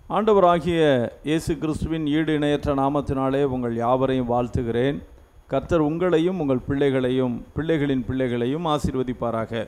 ஆண்டவராகிய இயேசு கிறிஸ்துவின் ஈடு இணையற்ற நாமத்தினாலே உங்கள் யாவரையும் வாழ்த்துகிறேன் கர்த்தர் உங்களையும் உங்கள் பிள்ளைகளையும் பிள்ளைகளின் பிள்ளைகளையும் ஆசீர்வதிப்பாராக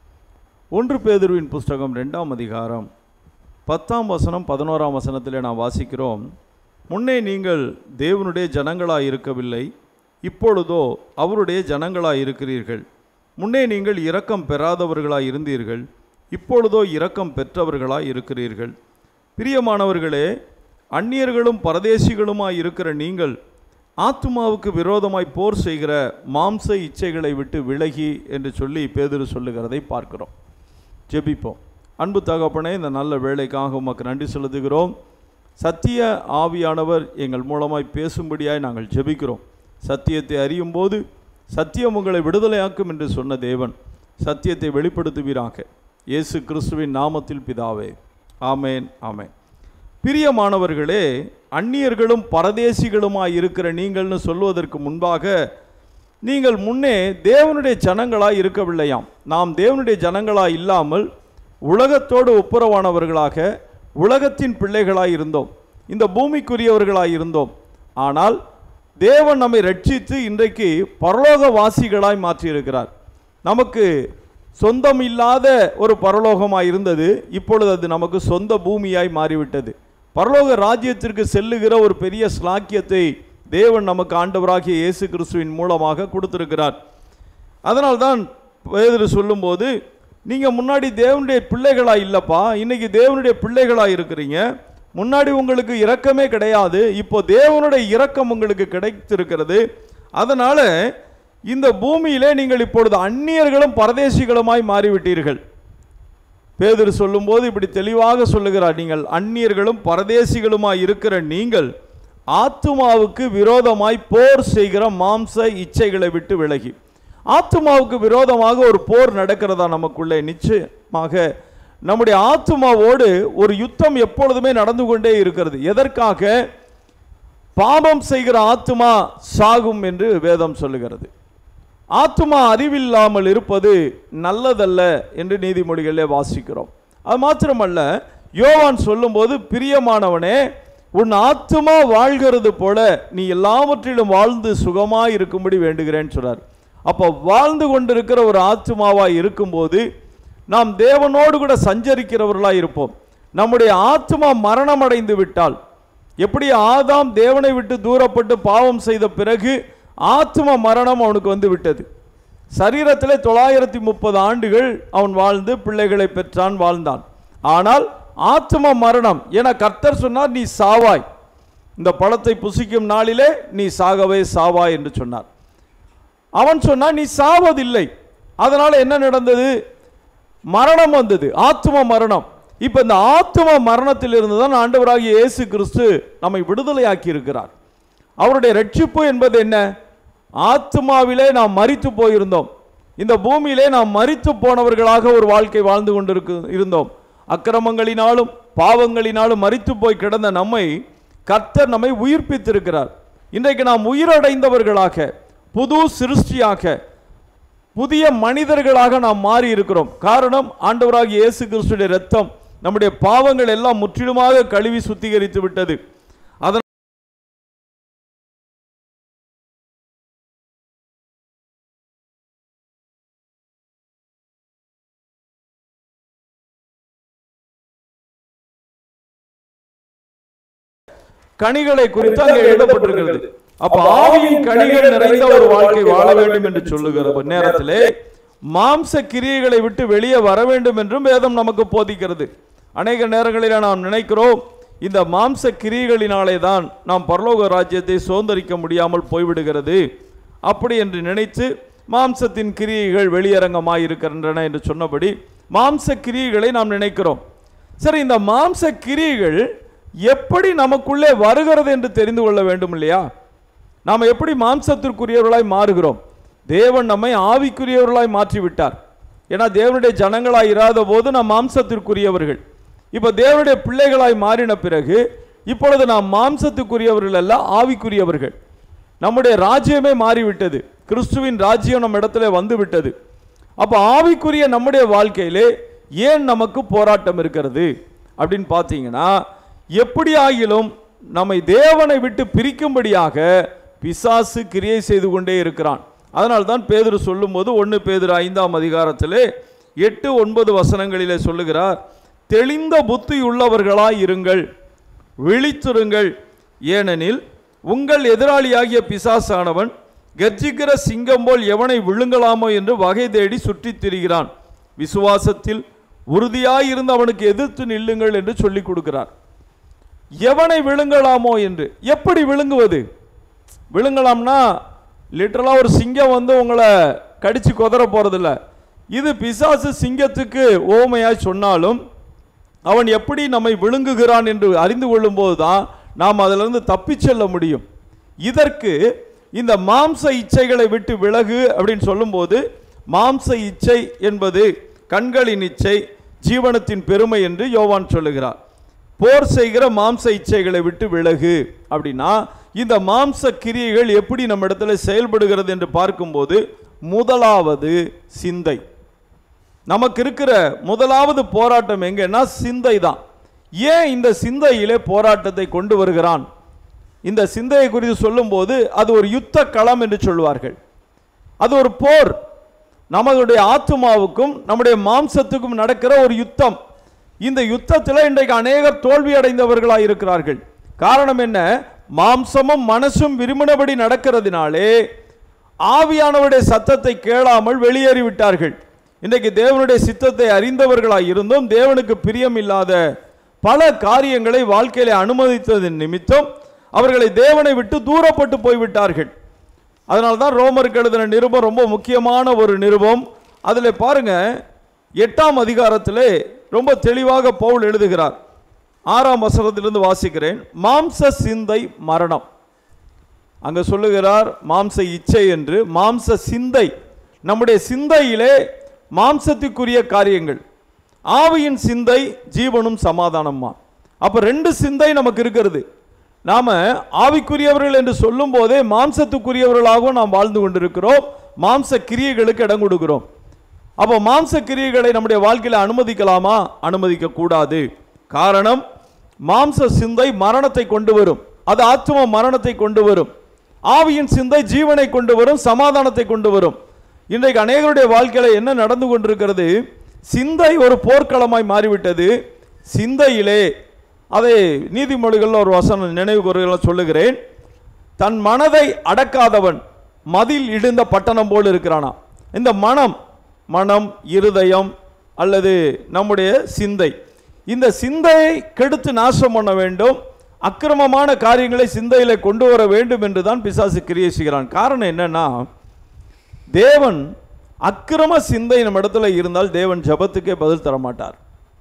ஒன்று பேதுருவின் புஸ்தகம் ரெண்டாம் அதிகாரம் பத்தாம் வசனம் பதினோராம் வசனத்திலே நாம் வாசிக்கிறோம் முன்னே நீங்கள் தேவனுடைய ஜனங்களாய் இருக்கவில்லை இப்பொழுதோ அவருடைய ஜனங்களாய் இருக்கிறீர்கள் முன்னே நீங்கள் இரக்கம் பெறாதவர்களாய் இருந்தீர்கள் இப்பொழுதோ இரக்கம் பெற்றவர்களாய் இருக்கிறீர்கள் பிரியமானவர்களே அந்நியர்களும் பரதேசிகளுமாய் இருக்கிற நீங்கள் ஆத்துமாவுக்கு விரோதமாய் போர் செய்கிற மாம்ச இச்சைகளை விட்டு விலகி என்று சொல்லி பேதுரு சொல்லுகிறதை பார்க்கிறோம் ஜெபிப்போம் அன்பு தகப்பனே இந்த நல்ல வேலைக்காக உமக்கு நன்றி செலுத்துகிறோம் சத்திய ஆவியானவர் எங்கள் மூலமாய் பேசும்படியாய் நாங்கள் ஜெபிக்கிறோம் சத்தியத்தை அறியும் போது சத்தியம் உங்களை விடுதலையாக்கும் என்று சொன்ன தேவன் சத்தியத்தை வெளிப்படுத்துவீராக இயேசு கிறிஸ்துவின் நாமத்தில் பிதாவே ஆமேன் ஆமேன் பிரியமானவர்களே அந்நியர்களும் பரதேசிகளுமாய் இருக்கிற நீங்கள்னு சொல்வதற்கு முன்பாக நீங்கள் முன்னே தேவனுடைய ஜனங்களாய் இருக்கவில்லையாம் நாம் தேவனுடைய ஜனங்களாய் இல்லாமல் உலகத்தோடு ஒப்புரவானவர்களாக உலகத்தின் பிள்ளைகளாய் இருந்தோம் இந்த பூமிக்குரியவர்களாய் இருந்தோம் ஆனால் தேவன் நம்மை ரட்சித்து இன்றைக்கு பரலோக வாசிகளாய் மாற்றியிருக்கிறார் நமக்கு சொந்தம் இல்லாத ஒரு பரலோகமாய் இருந்தது இப்பொழுது அது நமக்கு சொந்த பூமியாய் மாறிவிட்டது பரலோக ராஜ்யத்திற்கு செல்லுகிற ஒரு பெரிய ஸ்லாக்கியத்தை தேவன் நமக்கு ஆண்டவராகிய இயேசு கிறிஸ்துவின் மூலமாக கொடுத்திருக்கிறார் அதனால்தான் பேதுரு சொல்லும்போது நீங்கள் முன்னாடி தேவனுடைய பிள்ளைகளா இல்லைப்பா இன்னைக்கு தேவனுடைய பிள்ளைகளா இருக்கிறீங்க முன்னாடி உங்களுக்கு இரக்கமே கிடையாது இப்போ தேவனுடைய இரக்கம் உங்களுக்கு கிடைத்திருக்கிறது அதனால இந்த பூமியிலே நீங்கள் இப்பொழுது அந்நியர்களும் பரதேசிகளுமாய் மாறிவிட்டீர்கள் பேதுரு சொல்லும்போது இப்படி தெளிவாக சொல்லுகிறார் நீங்கள் அந்நியர்களும் பரதேசிகளுமாய் இருக்கிற நீங்கள் ஆத்துமாவுக்கு விரோதமாய் போர் செய்கிற மாம்ச இச்சைகளை விட்டு விலகி ஆத்துமாவுக்கு விரோதமாக ஒரு போர் நடக்கிறதா நமக்குள்ளே நிச்சயமாக நம்முடைய ஆத்துமாவோடு ஒரு யுத்தம் எப்பொழுதுமே நடந்து கொண்டே இருக்கிறது எதற்காக பாவம் செய்கிற ஆத்துமா சாகும் என்று வேதம் சொல்லுகிறது ஆத்துமா அறிவில்லாமல் இருப்பது நல்லதல்ல என்று நீதிமொழிகளிலே வாசிக்கிறோம் அது மாத்திரமல்ல யோவான் சொல்லும்போது பிரியமானவனே உன் ஆத்துமா வாழ்கிறது போல நீ எல்லாவற்றிலும் வாழ்ந்து சுகமாய் இருக்கும்படி வேண்டுகிறேன்னு சொல்றார் அப்போ வாழ்ந்து கொண்டிருக்கிற ஒரு ஆத்துமாவாய் இருக்கும்போது நாம் தேவனோடு கூட சஞ்சரிக்கிறவர்களாய் இருப்போம் நம்முடைய ஆத்துமா மரணம் அடைந்து விட்டால் எப்படி ஆதாம் தேவனை விட்டு தூரப்பட்டு பாவம் செய்த பிறகு ஆத்ம மரணம் அவனுக்கு வந்து விட்டது சரீரத்திலே தொள்ளாயிரத்தி முப்பது ஆண்டுகள் அவன் வாழ்ந்து பிள்ளைகளை பெற்றான் வாழ்ந்தான் ஆனால் ஆத்ம மரணம் என கர்த்தர் சொன்னார் நீ சாவாய் இந்த பழத்தை புசிக்கும் நாளிலே நீ சாகவே சாவாய் என்று சொன்னார் அவன் சொன்னான் நீ சாவதில்லை அதனால என்ன நடந்தது மரணம் வந்தது ஆத்ம மரணம் இப்ப இந்த ஆத்ம மரணத்திலிருந்து தான் ஆண்டவராகிய இயேசு கிறிஸ்து நம்மை விடுதலையாக்கி இருக்கிறார் அவருடைய ரட்சிப்பு என்பது என்ன ஆத்மாவிலே நாம் மரித்து போயிருந்தோம் இந்த பூமியிலே நாம் மரித்து போனவர்களாக ஒரு வாழ்க்கை வாழ்ந்து கொண்டிருக்கு இருந்தோம் அக்கிரமங்களினாலும் பாவங்களினாலும் மரித்து போய் கிடந்த நம்மை கர்த்தர் நம்மை உயிர்ப்பித்திருக்கிறார் இன்றைக்கு நாம் உயிரடைந்தவர்களாக புது சிருஷ்டியாக புதிய மனிதர்களாக நாம் மாறி இருக்கிறோம் காரணம் ஆண்டவராகிய இயேசு கிறிஸ்துடைய ரத்தம் நம்முடைய பாவங்கள் எல்லாம் முற்றிலுமாக கழுவி சுத்திகரித்து விட்டது அதன் கனிகளை குறித்து அங்கே எழுதப்பட்டிருக்கிறது அப்ப ஆவியின் கனிகள் நிறைந்த ஒரு வாழ்க்கை வாழ வேண்டும் என்று சொல்லுகிற நேரத்திலே மாம்ச கிரியைகளை விட்டு வெளியே வர வேண்டும் என்றும் வேதம் நமக்கு போதிக்கிறது அநேக நேரங்களில் நாம் நினைக்கிறோம் இந்த மாம்ச கிரியைகளினாலே தான் நாம் பரலோக ராஜ்யத்தை சுதந்திரிக்க முடியாமல் போய்விடுகிறது அப்படி என்று நினைத்து மாம்சத்தின் கிரியைகள் வெளியரங்கமாய் இருக்கின்றன என்று சொன்னபடி மாம்ச கிரியைகளை நாம் நினைக்கிறோம் சரி இந்த மாம்ச கிரியைகள் எப்படி நமக்குள்ளே வருகிறது என்று தெரிந்து கொள்ள வேண்டும் இல்லையா நாம் எப்படி மாம்சத்திற்குரியவர்களாய் மாறுகிறோம் தேவன் நம்மை ஆவிக்குரியவர்களாய் மாற்றிவிட்டார் ஏன்னா தேவனுடைய ஜனங்களாய் இராத போது நாம் மாம்சத்திற்குரியவர்கள் இப்போ தேவனுடைய பிள்ளைகளாய் மாறின பிறகு இப்பொழுது நாம் மாம்சத்துக்குரியவர்கள் அல்ல ஆவிக்குரியவர்கள் நம்முடைய ராஜ்யமே மாறிவிட்டது கிறிஸ்துவின் ராஜ்யம் நம்ம இடத்துல வந்து விட்டது அப்போ ஆவிக்குரிய நம்முடைய வாழ்க்கையிலே ஏன் நமக்கு போராட்டம் இருக்கிறது அப்படின்னு பார்த்தீங்கன்னா எப்படி ஆகிலும் நம்மை தேவனை விட்டு பிரிக்கும்படியாக பிசாசு கிரியை செய்து கொண்டே இருக்கிறான் அதனால் தான் பேதுரு சொல்லும்போது ஒன்று பேதுரு ஐந்தாம் அதிகாரத்திலே எட்டு ஒன்பது வசனங்களிலே சொல்லுகிறார் தெளிந்த புத்தி உள்ளவர்களாய் இருங்கள் விழித்திருங்கள் ஏனெனில் உங்கள் எதிராளியாகிய பிசாசானவன் கர்ஜிக்கிற சிங்கம் போல் எவனை விழுங்கலாமோ என்று வகை தேடி சுற்றித் திரிகிறான் விசுவாசத்தில் உறுதியாயிருந்த அவனுக்கு எதிர்த்து நில்லுங்கள் என்று சொல்லிக் கொடுக்கிறார் எவனை விழுங்கலாமோ என்று எப்படி விழுங்குவது விழுங்கலாம்னா லிட்டரலாக ஒரு சிங்கம் வந்து உங்களை கடிச்சு கொதற போறதில்ல இது பிசாசு சிங்கத்துக்கு ஓமையாய் சொன்னாலும் அவன் எப்படி நம்மை விழுங்குகிறான் என்று அறிந்து கொள்ளும்போது தான் நாம் அதிலிருந்து தப்பிச் செல்ல முடியும் இதற்கு இந்த மாம்ச இச்சைகளை விட்டு விலகு அப்படின்னு சொல்லும்போது மாம்ச இச்சை என்பது கண்களின் இச்சை ஜீவனத்தின் பெருமை என்று யோவான் சொல்லுகிறார் போர் செய்கிற மாம்ச இச்சைகளை விட்டு விலகு அப்படின்னா இந்த மாம்ச கிரியைகள் எப்படி நம்ம இடத்துல செயல்படுகிறது என்று பார்க்கும்போது முதலாவது சிந்தை நமக்கு இருக்கிற முதலாவது போராட்டம் எங்கன்னா சிந்தை தான் ஏன் இந்த சிந்தையிலே போராட்டத்தை கொண்டு வருகிறான் இந்த சிந்தையை குறித்து சொல்லும்போது அது ஒரு யுத்த களம் என்று சொல்வார்கள் அது ஒரு போர் நம்மளுடைய ஆத்மாவுக்கும் நம்முடைய மாம்சத்துக்கும் நடக்கிற ஒரு யுத்தம் இந்த யுத்தத்தில் இன்றைக்கு அநேகர் தோல்வி அடைந்தவர்களாக இருக்கிறார்கள் காரணம் என்ன மாம்சமும் மனசும் விரும்பினபடி நடக்கிறதுனாலே ஆவியானவருடைய சத்தத்தை கேளாமல் வெளியேறி விட்டார்கள் இன்றைக்கு தேவனுடைய சித்தத்தை அறிந்தவர்களாய் இருந்தும் தேவனுக்கு பிரியம் இல்லாத பல காரியங்களை வாழ்க்கையில அனுமதித்ததன் நிமித்தம் அவர்களை தேவனை விட்டு தூரப்பட்டு போய்விட்டார்கள் அதனால தான் ரோமருக்கு எழுதின நிருபம் ரொம்ப முக்கியமான ஒரு நிருபம் அதில் பாருங்க எட்டாம் அதிகாரத்திலே ரொம்ப தெளிவாக பவுல் எழுதுகிறார் ஆறாம் வசனத்திலிருந்து வாசிக்கிறேன் மாம்ச சிந்தை மரணம் அங்க சொல்லுகிறார் மாம்ச இச்சை என்று மாம்ச சிந்தை நம்முடைய சிந்தையிலே மாம்சத்துக்குரிய காரியங்கள் ஆவியின் சிந்தை ஜீவனும் சமாதானமா அப்ப ரெண்டு சிந்தை நமக்கு இருக்கிறது நாம ஆவிக்குரியவர்கள் என்று சொல்லும் போதே மாம்சத்துக்குரியவர்களாகவும் நாம் வாழ்ந்து கொண்டிருக்கிறோம் மாம்ச கிரியைகளுக்கு இடம் கொடுக்கிறோம் அப்போ மாம்ச கிரியைகளை நம்முடைய வாழ்க்கையில் அனுமதிக்கலாமா அனுமதிக்க கூடாது காரணம் மாம்ச சிந்தை மரணத்தை கொண்டு வரும் அது ஆத்ம மரணத்தை கொண்டு வரும் ஆவியின் சிந்தை ஜீவனை கொண்டு வரும் சமாதானத்தை கொண்டு வரும் இன்றைக்கு அநேகருடைய வாழ்க்கையில என்ன நடந்து கொண்டிருக்கிறது சிந்தை ஒரு போர்க்களமாய் மாறிவிட்டது சிந்தையிலே அதை நீதிமொழிகளில் ஒரு வசனம் நினைவு கூறுகளை சொல்லுகிறேன் தன் மனதை அடக்காதவன் மதில் இடிந்த பட்டணம் போல் இருக்கிறானா இந்த மனம் மனம் இருதயம் அல்லது நம்முடைய சிந்தை இந்த சிந்தையை கெடுத்து நாசம் பண்ண வேண்டும் அக்கிரமமான காரியங்களை சிந்தையில கொண்டு வர வேண்டும் என்று தான் பிசாசு கிரியை செய்கிறான் காரணம் என்னன்னா தேவன் அக்கிரம சிந்தை நம்ம இடத்துல இருந்தால் தேவன் ஜெபத்துக்கே பதில் தர மாட்டார்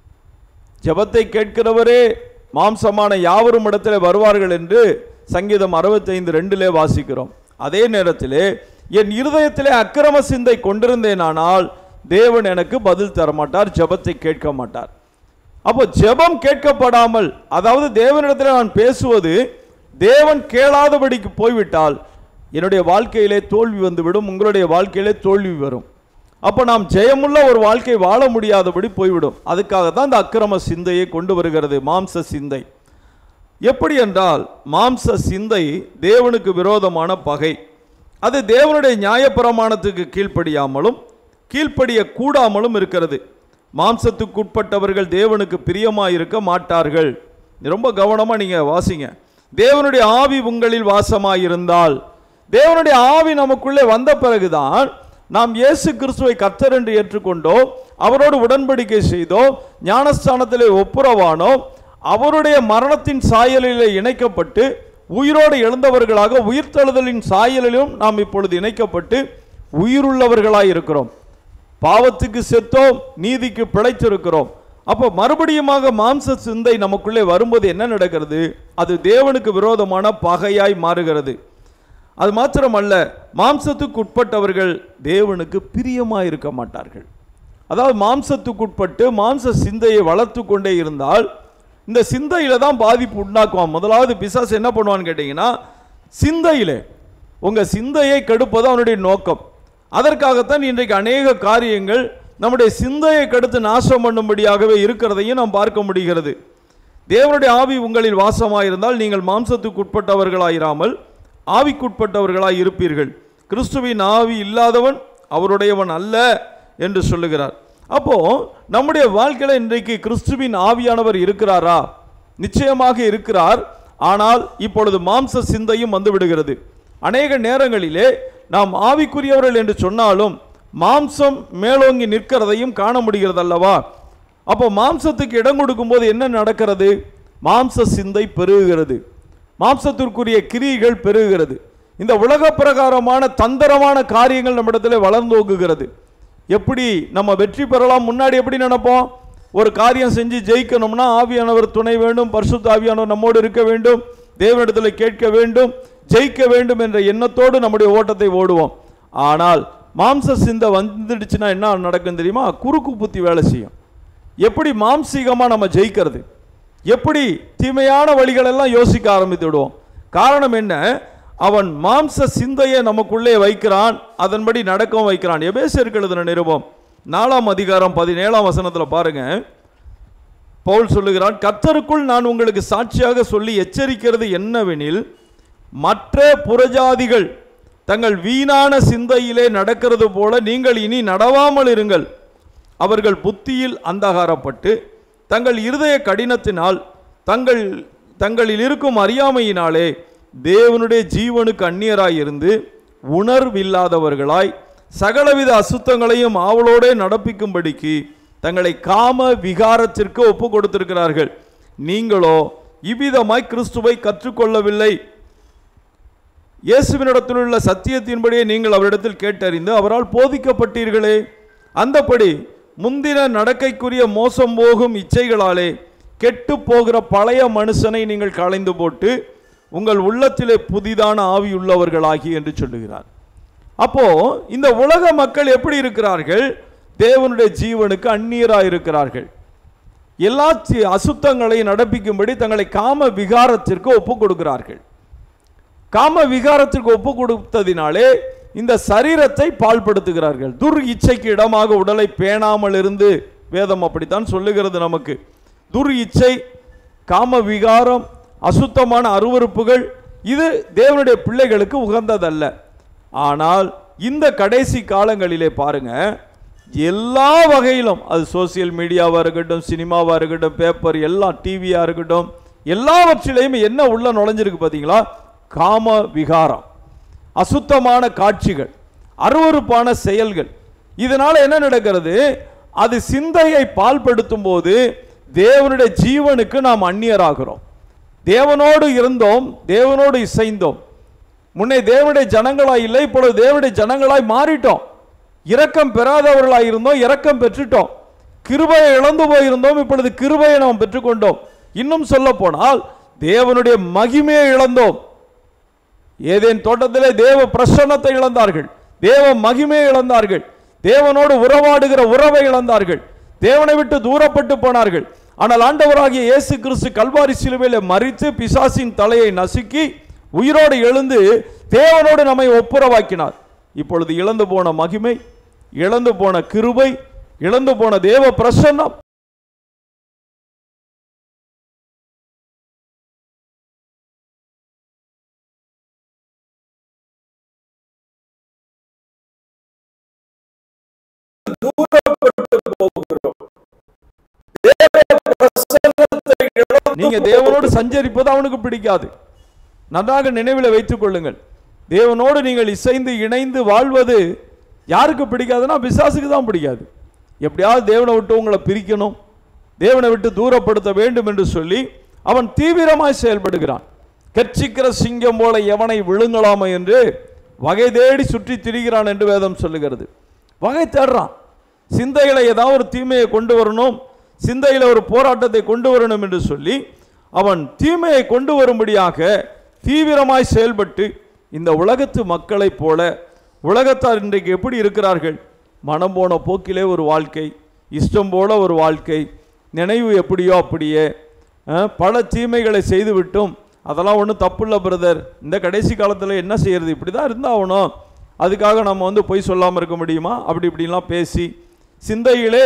ஜெபத்தை கேட்கிறவரே மாம்சமான யாவரும் இடத்துல வருவார்கள் என்று சங்கீதம் அறுபத்தைந்து ரெண்டிலே வாசிக்கிறோம் அதே நேரத்திலே என் இருதயத்திலே அக்கிரம சிந்தை கொண்டிருந்தேனானால் தேவன் எனக்கு பதில் தர மாட்டார் ஜெபத்தை கேட்க மாட்டார் அப்போ ஜெபம் கேட்கப்படாமல் அதாவது தேவனிடத்தில் நான் பேசுவது தேவன் கேளாதபடிக்கு போய்விட்டால் என்னுடைய வாழ்க்கையிலே தோல்வி வந்துவிடும் உங்களுடைய வாழ்க்கையிலே தோல்வி வரும் அப்போ நாம் ஜெயமுள்ள ஒரு வாழ்க்கை வாழ முடியாதபடி போய்விடும் அதுக்காக தான் இந்த அக்கிரம சிந்தையை கொண்டு வருகிறது மாம்ச சிந்தை எப்படி என்றால் மாம்ச சிந்தை தேவனுக்கு விரோதமான பகை அது தேவனுடைய நியாயப்பிரமாணத்துக்கு கீழ்ப்படியாமலும் கீழ்ப்படிய கூடாமலும் இருக்கிறது மாம்சத்துக்குட்பட்டவர்கள் தேவனுக்கு பிரியமாக இருக்க மாட்டார்கள் ரொம்ப கவனமாக நீங்கள் வாசிங்க தேவனுடைய ஆவி உங்களில் வாசமாயிருந்தால் தேவனுடைய ஆவி நமக்குள்ளே வந்த பிறகுதான் நாம் இயேசு கிறிஸ்துவை கர்த்தர் என்று ஏற்றுக்கொண்டோம் அவரோடு உடன்படிக்கை செய்தோம் ஞானஸ்தானத்திலே ஒப்புரவானோம் அவருடைய மரணத்தின் சாயலிலே இணைக்கப்பட்டு உயிரோடு எழுந்தவர்களாக உயிர்த்தெழுதலின் சாயலிலும் நாம் இப்பொழுது இணைக்கப்பட்டு உயிருள்ளவர்களாய் இருக்கிறோம் பாவத்துக்கு செத்தோம் நீதிக்கு பிழைத்திருக்கிறோம் அப்போ மறுபடியுமாக மாம்ச சிந்தை நமக்குள்ளே வரும்போது என்ன நடக்கிறது அது தேவனுக்கு விரோதமான பகையாய் மாறுகிறது அது மாத்திரமல்ல மாம்சத்துக்கு உட்பட்டவர்கள் தேவனுக்கு பிரியமாக இருக்க மாட்டார்கள் அதாவது மாம்சத்துக்குட்பட்டு மாம்ச சிந்தையை வளர்த்து கொண்டே இருந்தால் இந்த சிந்தையில தான் பாதிப்பு உண்டாக்குவான் முதலாவது பிசாசு என்ன பண்ணுவான்னு கேட்டிங்கன்னா சிந்தையிலே உங்கள் சிந்தையை கெடுப்பது அவனுடைய நோக்கம் அதற்காகத்தான் இன்றைக்கு அநேக காரியங்கள் நம்முடைய சிந்தையை கெடுத்து நாசம் பண்ணும்படியாகவே இருக்கிறதையும் நாம் பார்க்க முடிகிறது தேவனுடைய ஆவி உங்களில் வாசமாயிருந்தால் நீங்கள் மாம்சத்துக்கு உட்பட்டவர்களாயிராமல் ஆவிக்குட்பட்டவர்களாய் இருப்பீர்கள் கிறிஸ்துவின் ஆவி இல்லாதவன் அவருடையவன் அல்ல என்று சொல்லுகிறார் அப்போ நம்முடைய வாழ்க்கையில இன்றைக்கு கிறிஸ்துவின் ஆவியானவர் இருக்கிறாரா நிச்சயமாக இருக்கிறார் ஆனால் இப்பொழுது மாம்ச சிந்தையும் வந்து விடுகிறது அநேக நேரங்களிலே நாம் ஆவிக்குரியவர்கள் என்று சொன்னாலும் மாம்சம் மேலோங்கி நிற்கிறதையும் காண முடிகிறது அல்லவா அப்போ மாம்சத்துக்கு இடம் கொடுக்கும்போது என்ன நடக்கிறது மாம்ச சிந்தை பெருகுகிறது மாம்சத்திற்குரிய கிரியைகள் பெருகுகிறது இந்த உலக பிரகாரமான தந்திரமான காரியங்கள் நம்மிடத்தில் வளர்ந்தோங்குகிறது எப்படி நம்ம வெற்றி பெறலாம் முன்னாடி எப்படி நினைப்போம் ஒரு காரியம் செஞ்சு ஜெயிக்கணும்னா ஆவியானவர் துணை வேண்டும் பரிசுத்த ஆவியானவர் நம்மோடு இருக்க வேண்டும் தேவனிடத்தில் கேட்க வேண்டும் ஜெயிக்க வேண்டும் என்ற எண்ணத்தோடு நம்முடைய ஓட்டத்தை ஓடுவோம் ஆனால் மாம்ச சிந்தை வந்துடுச்சுன்னா என்ன நடக்கும் தெரியுமா குறுக்கு புத்தி வேலை செய்யும் எப்படி மாம்சீகமாக நம்ம ஜெயிக்கிறது எப்படி தீமையான வழிகளெல்லாம் யோசிக்க ஆரம்பித்து விடுவோம் காரணம் என்ன அவன் மாம்ச சிந்தையை நமக்குள்ளே வைக்கிறான் அதன்படி நடக்கவும் வைக்கிறான் எபேசியருக்கு எழுதின நிருபம் நாலாம் அதிகாரம் பதினேழாம் வசனத்தில் பாருங்க பவுல் சொல்லுகிறான் கர்த்தருக்குள் நான் உங்களுக்கு சாட்சியாக சொல்லி எச்சரிக்கிறது என்னவெனில் மற்ற புறஜாதிகள் தங்கள் வீணான சிந்தையிலே நடக்கிறது போல நீங்கள் இனி நடவாமல் இருங்கள் அவர்கள் புத்தியில் அந்தகாரப்பட்டு தங்கள் இருதய கடினத்தினால் தங்கள் தங்களில் இருக்கும் அறியாமையினாலே தேவனுடைய ஜீவனுக்கு அந்நியராய் இருந்து உணர்வில்லாதவர்களாய் சகலவித அசுத்தங்களையும் ஆவலோடே நடப்பிக்கும்படிக்கு தங்களை காம விகாரத்திற்கு ஒப்பு கொடுத்திருக்கிறார்கள் நீங்களோ இவ்விதமாய் கிறிஸ்துவை கற்றுக்கொள்ளவில்லை இயேசுவினிடத்தில் உள்ள சத்தியத்தின்படியே நீங்கள் அவரிடத்தில் கேட்டறிந்து அவரால் போதிக்கப்பட்டீர்களே அந்தபடி முந்தின நடக்கைக்குரிய மோசம் போகும் இச்சைகளாலே கெட்டு போகிற பழைய மனுஷனை நீங்கள் களைந்து போட்டு உங்கள் உள்ளத்திலே புதிதான ஆவி உள்ளவர்களாகி என்று சொல்லுகிறார் அப்போ இந்த உலக மக்கள் எப்படி இருக்கிறார்கள் தேவனுடைய ஜீவனுக்கு அந்நியராக இருக்கிறார்கள் எல்லா சி- அசுத்தங்களையும் நடப்பிக்கும்படி தங்களை காம விகாரத்திற்கு ஒப்பு கொடுக்கிறார்கள் காம விகாரத்திற்கு ஒப்பு கொடுத்ததினாலே இந்த சரீரத்தை பாழ்படுத்துகிறார்கள் துர் இச்சைக்கு இடமாக உடலை பேணாமல் இருந்து வேதம் அப்படித்தான் சொல்லுகிறது நமக்கு துர் இச்சை காம விகாரம் அசுத்தமான அருவருப்புகள் இது தேவனுடைய பிள்ளைகளுக்கு உகந்ததல்ல ஆனால் இந்த கடைசி காலங்களிலே பாருங்க எல்லா வகையிலும் அது சோசியல் மீடியாவாக இருக்கட்டும் சினிமாவாக இருக்கட்டும் பேப்பர் எல்லாம் டிவியாக இருக்கட்டும் எல்லாவற்றிலையும் என்ன உள்ள நுழைஞ்சிருக்கு பார்த்தீங்களா காம விகாரம் அசுத்தமான காட்சிகள் அருவருப்பான செயல்கள் இதனால என்ன நடக்கிறது அது சிந்தையை பால்படுத்தும் போது தேவனுடைய ஜீவனுக்கு நாம் அந்நியராகிறோம் தேவனோடு இருந்தோம் தேவனோடு இசைந்தோம் முன்னே தேவனுடைய ஜனங்களாய் இல்லை இப்பொழுது தேவனுடைய ஜனங்களாய் மாறிட்டோம் இரக்கம் பெறாதவர்களாய் இருந்தோம் இரக்கம் பெற்றுட்டோம் கிருபையை இழந்து போயிருந்தோம் இப்பொழுது கிருபையை நாம் பெற்றுக்கொண்டோம் இன்னும் சொல்ல போனால் தேவனுடைய மகிமையை இழந்தோம் ஏதேன் தோட்டத்திலே தேவ பிரசன்னத்தை இழந்தார்கள் தேவ மகிமையை இழந்தார்கள் தேவனோடு உறவாடுகிற உறவை இழந்தார்கள் தேவனை விட்டு தூரப்பட்டு போனார்கள் ஆனால் ஆண்டவராகிய இயேசு கிறிஸ்து கல்வாரி சிலுவையில மறித்து பிசாசின் தலையை நசுக்கி உயிரோடு எழுந்து தேவனோடு நம்மை ஒப்புரவாக்கினார் இப்பொழுது இழந்து போன மகிமை இழந்து போன கிருபை இழந்து போன தேவ பிரசன்னம் நீங்க தேவனோடு சஞ்சரிப்பது அவனுக்கு பிடிக்காது நன்றாக நினைவில் வைத்துக் கொள்ளுங்கள் தேவனோடு நீங்கள் இசைந்து இணைந்து வாழ்வது யாருக்கு பிடிக்காதுன்னா பிசாசுக்கு தான் பிடிக்காது எப்படியாவது தேவனை விட்டு உங்களை பிரிக்கணும் தேவனை விட்டு தூரப்படுத்த வேண்டும் என்று சொல்லி அவன் தீவிரமாய் செயல்படுகிறான் கர்ச்சிக்கிற சிங்கம் போல எவனை விழுங்கலாமா என்று வகை தேடி சுற்றி திரிகிறான் என்று வேதம் சொல்லுகிறது வகை தேடுறான் சிந்தைகளை ஏதாவது ஒரு தீமையை கொண்டு வரணும் சிந்தையில் ஒரு போராட்டத்தை கொண்டு வரணும் என்று சொல்லி அவன் தீமையை கொண்டு வரும்படியாக தீவிரமாய் செயல்பட்டு இந்த உலகத்து மக்களைப் போல உலகத்தார் இன்றைக்கு எப்படி இருக்கிறார்கள் மனம் போன போக்கிலே ஒரு வாழ்க்கை இஷ்டம் போல ஒரு வாழ்க்கை நினைவு எப்படியோ அப்படியே அஹ், பல தீமைகளை செய்துவிட்டும் அதெல்லாம் ஒன்றும் தப்பு பிரதர் இந்த கடைசி காலத்தில் என்ன செய்யறது இப்படி தான் இருந்தாகணும் அதுக்காக நம்ம வந்து பொய் சொல்லாமல் இருக்க முடியுமா அப்படி இப்படிலாம் பேசி சிந்தையிலே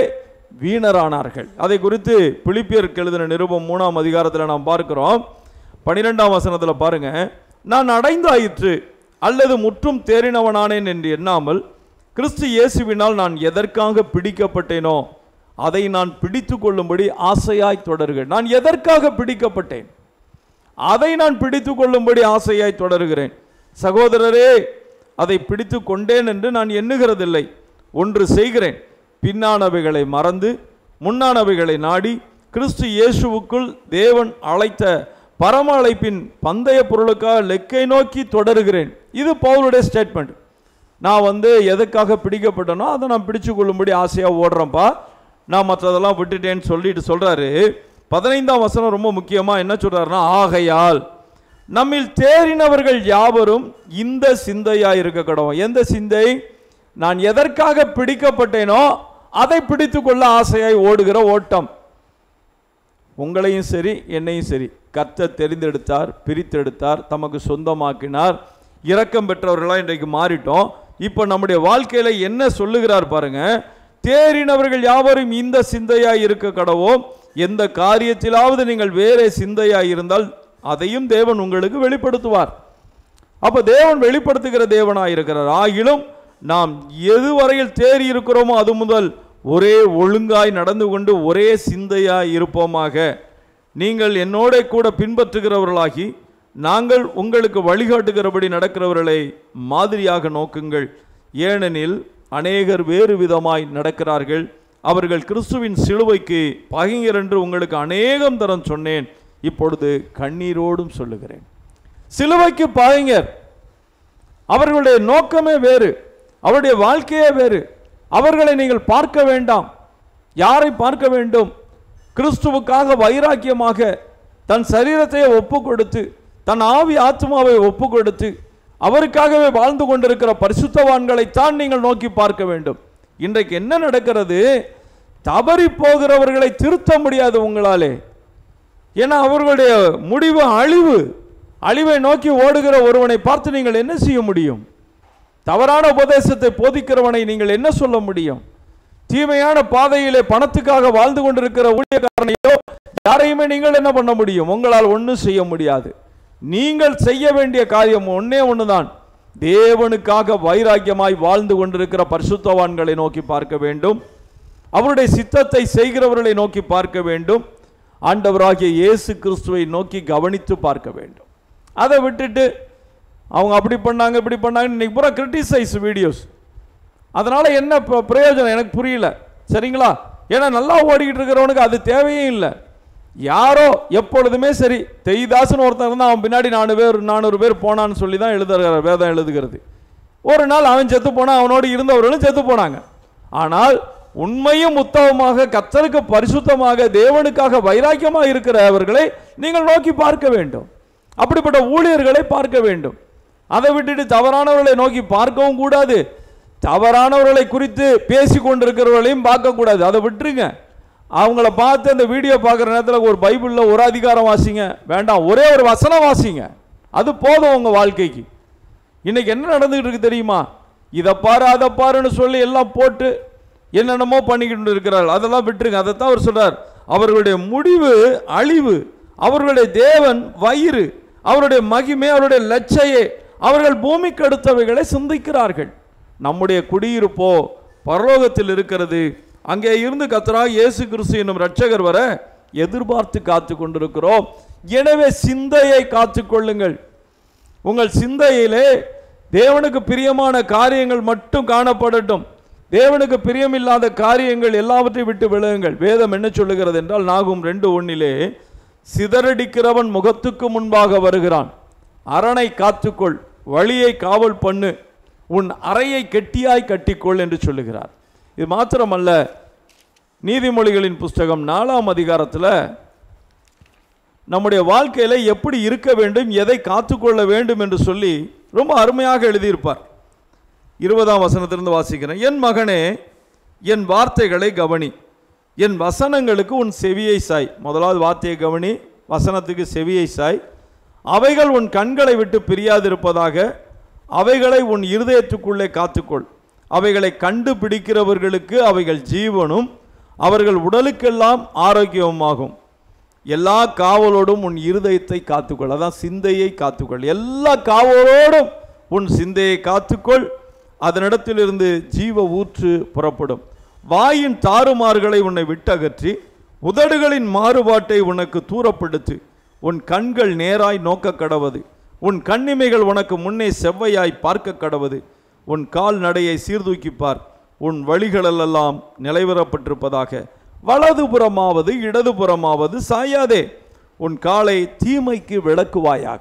வீணரானார்கள் அதை குறித்து பிலிப்பியருக்கு எழுதின நிருபம் மூணாம் அதிகாரத்தில் நாம் பார்க்கிறோம் பனிரெண்டாம் வசனத்தில் பாருங்க நான் அடைந்தாயிற்று அல்லது முற்றும் தேறினவனானேன் என்று எண்ணாமல் கிறிஸ்து இயேசுவினால் நான் எதற்காக பிடிக்கப்பட்டேனோ அதை நான் பிடித்து கொள்ளும்படி ஆசையாய் தொடர்கிறேன் நான் எதற்காக பிடிக்கப்பட்டேன் அதை நான் பிடித்து கொள்ளும்படி ஆசையாய் தொடருகிறேன் சகோதரரே அதை பிடித்து கொண்டேன் என்று நான் எண்ணுகிறதில்லை ஒன்று செய்கிறேன் பின்னானவைகளை மறந்து முன்னானவைகளை நாடி கிறிஸ்து இயேசுவுக்குள் தேவன் அழைத்த பரம அழைப்பின் பந்தய பொருளுக்காக லெக்கை நோக்கி தொடருகிறேன் இது பவுலுடைய ஸ்டேட்மெண்ட் நான் வந்து எதுக்காக பிடிக்கப்பட்டனோ அதை நான் பிடிச்சு கொள்ளும்படி ஆசையாக ஓடுறேன்ப்பா நான் மற்றதெல்லாம் விட்டுட்டேன்னு சொல்லிட்டு சொல்றாரு பதினைந்தாம் வசனம் ரொம்ப முக்கியமாக என்ன சொல்றாருன்னா ஆகையால் நம்மில் தேறினவர்கள் யாவரும் இந்த சிந்தையா இருக்க கடவும் எந்த சிந்தை நான் எதற்காக பிடிக்கப்பட்டேனோ அதை பிடித்து கொள்ள ஆசையாய் ஓடுகிற ஓட்டம் உங்களையும் சரி என்னையும் சரி கர்த்தர் தெரிந்தெடுத்தார் பிரித்தெடுத்தார் தமக்கு சொந்தமாக்கினார் இரக்கம் பெற்றவர்களாக இன்றைக்கு மாறிட்டோம் இப்போ நம்முடைய வாழ்க்கையில என்ன சொல்லுகிறார் பாருங்க தேறினவர்கள் யாவரும் இந்த சிந்தையாய் இருக்க கடவோம் எந்த காரியத்திலாவது நீங்கள் வேறே சிந்தையாய் இருந்தால் அதையும் தேவன் உங்களுக்கு வெளிப்படுத்துவார் அப்ப தேவன் வெளிப்படுத்துகிற தேவனாய் இருக்கிறார் ஆகிலும் நாம் எதுவரையில் தேறி இருக்கிறோமோ அது முதல் ஒரே ஒழுங்காய் நடந்து கொண்டு ஒரே சிந்தையாய் இருப்போமாக நீங்கள் என்னோட கூட பின்பற்றுகிறவர்களாகி நாங்கள் உங்களுக்கு வழிகாட்டுகிறபடி நடக்கிறவர்களை மாதிரியாக நோக்குங்கள் ஏனெனில் அநேகர் வேறு விதமாய் நடக்கிறார்கள் அவர்கள் கிறிஸ்துவின் சிலுவைக்கு பகைஞர் என்று உங்களுக்கு அநேகம் தரம் சொன்னேன் இப்பொழுது கண்ணீரோடும் சொல்லுகிறேன் சிலுவைக்கு பகைஞர் அவர்களுடைய நோக்கமே வேறு அவருடைய வாழ்க்கையே வேறு அவர்களை நீங்கள் பார்க்க வேண்டாம் யாரை பார்க்க வேண்டும் கிறிஸ்துவுக்காக வைராக்கியமாக தன் சரீரத்தையே ஒப்பு கொடுத்து தன் ஆவி ஆத்மாவை ஒப்பு கொடுத்து அவருக்காகவே வாழ்ந்து கொண்டிருக்கிற பரிசுத்தவான்களைத்தான் நீங்கள் நோக்கி பார்க்க வேண்டும் இன்றைக்கு என்ன நடக்கிறது தவறி போகிறவர்களை திருத்த முடியாது உங்களாலே ஏன்னா அவர்களுடைய முடிவு அழிவு அழிவை நோக்கி ஓடுகிற ஒருவனை பார்த்து நீங்கள் என்ன செய்ய முடியும் தவறான உபதேசத்தை போதிக்கிறவனை நீங்கள் என்ன சொல்ல முடியும் தீமையான பாதையிலே பணத்துக்காக வாழ்ந்து கொண்டிருக்கிற ஊழியக்காரனையோ யாரையுமே நீங்கள் என்ன பண்ண முடியும் உங்களால் ஒன்றும் செய்ய முடியாது நீங்கள் செய்ய வேண்டிய காரியம் ஒண்ணே ஒண்ணுதான் தேவனுக்காக வைராக்கியமாய் வாழ்ந்து கொண்டிருக்கிற பரிசுத்தவான்களை நோக்கி பார்க்க வேண்டும் அவருடைய சித்தத்தை செய்கிறவர்களை நோக்கி பார்க்க வேண்டும் ஆண்டவராகிய இயேசு கிறிஸ்துவை நோக்கி கவனித்து பார்க்க வேண்டும் அதை விட்டுட்டு அவங்க அப்படி பண்ணாங்க இப்படி பண்ணாங்க இன்னைக்கு பூரா கிரிட்டிசைஸ் வீடியோஸ் அதனால என்ன ப- பிரயோஜனம் எனக்கு புரியல சரிங்களா ஏன்னா நல்லா ஓடிக்கிட்டு இருக்கிறவனுக்கு அது தேவையே இல்லை யாரோ எப்பொழுதுமே சரி தெய்தாசன் ஒருத்தன் இருந்தால் அவன் பின்னாடி நானூறு பேர் நானூறு பேர் போனான்னு சொல்லி தான் எழுதுகிற வேதம் எழுதுகிறது ஒரு நாள் அவன் செத்து போனான் அவனோடு இருந்தவர்களும் செத்து போனாங்க ஆனால் உண்மையும் உத்தமமாக கத்தருக்கு பரிசுத்தமாக தேவனுக்காக வைராக்கியமாக இருக்கிறவர்களை நீங்கள் நோக்கி பார்க்க வேண்டும் அப்படிப்பட்ட ஊழியர்களை பார்க்க வேண்டும் அதை விட்டுட்டு தவறானவர்களை நோக்கி பார்க்கவும் கூடாது தவறானவர்களை குறித்து பேசி கொண்டிருக்கிறவர்களையும் பார்க்கக்கூடாது அதை விட்டுருங்க அவங்கள பார்த்து அந்த வீடியோ பார்க்குற நேரத்தில் ஒரு பைபிளில் ஒரு அதிகாரம் வாசிங்க வேண்டாம் ஒரே ஒரு வசனம் வாசிங்க அது போதும் உங்கள் வாழ்க்கைக்கு இன்னைக்கு என்ன நடந்துகிட்டு இருக்கு தெரியுமா இதை பாரு அதை பாருன்னு சொல்லி எல்லாம் போட்டு என்னென்னமோ பண்ணிக்கிட்டு இருக்கிறார்கள் அதெல்லாம் விட்டுருங்க அதைத்தான் அவர் சொல்றார் அவர்களுடைய முடிவு அழிவு அவர்களுடைய தேவன் வயிறு அவருடைய மகிமை அவருடைய லட்சையே அவர்கள் பூமிக்கு அடுத்தவைகளை சிந்திக்கிறார்கள் நம்முடைய குடியிருப்போ பரலோகத்தில் இருக்கிறது அங்கே இருந்து கத்தராக இயேசு கிறிஸ்து என்னும் ரட்சகர் வர எதிர்பார்த்து காத்து கொண்டிருக்கிறோம் எனவே சிந்தையை காத்துக்கொள்ளுங்கள் உங்கள் சிந்தையிலே தேவனுக்கு பிரியமான காரியங்கள் மட்டும் காணப்படட்டும் தேவனுக்கு பிரியமில்லாத காரியங்கள் எல்லாவற்றையும் விட்டு விலகுங்கள் வேதம் என்ன சொல்லுகிறது என்றால் நாகும் ரெண்டு ஒண்ணிலே சிதறடிக்கிறவன் முகத்துக்கு முன்பாக வருகிறான் அரணை காத்துக்கொள் வழியை காவல் பண்ணு உன் அறையை கெட்டியாய் கட்டிக்கொள் என்று சொல்லுகிறார் இது மாத்திரமல்ல நீதிமொழிகளின் புஸ்தகம் நாலாம் அதிகாரத்தில் நம்முடைய வாழ்க்கையில் எப்படி இருக்க வேண்டும் எதை காத்துக்கொள்ள வேண்டும் என்று சொல்லி ரொம்ப அருமையாக எழுதியிருப்பார் இருபதாம் வசனத்திலிருந்து வாசிக்கிறேன் என் மகனே என் வார்த்தைகளை கவனி என் வசனங்களுக்கு உன் செவியை சாய் முதலாவது வார்த்தையை கவனி வசனத்துக்கு செவியை சாய் அவைகள் உன் கண்களை விட்டு பிரியாதிருப்பதாக அவைகளை உன் இருதயத்துக்குள்ளே காத்துக்கொள் அவைகளை கண்டுபிடிக்கிறவர்களுக்கு அவைகள் ஜீவனும் அவர்கள் உடலுக்கெல்லாம் ஆரோக்கியமாகும் எல்லா காவலோடும் உன் இருதயத்தை காத்துக்கொள் அதான் சிந்தையை காத்துக்கொள் எல்லா காவலோடும் உன் சிந்தையை காத்துக்கொள் அதனிடத்திலிருந்து ஜீவ ஊற்று புறப்படும் வாயின் தாறுமாறுகளை உன்னை விட்டகற்றி உதடுகளின் மாறுபாட்டை உனக்கு தூரப்படுத்து உன் கண்கள் நேராய் நோக்க கடவது உன் கண்ணிமைகள் உனக்கு முன்னே செவ்வையாய் பார்க்க கடவது உன் கால் நடையை சீர்தூக்கிப்பார் உன் வழிகளெல்லாம் நிலைவரப்பட்டிருப்பதாக வலதுபுறமாவது இடதுபுறமாவது சாயாதே உன் காலை தீமைக்கு விளக்குவாயாக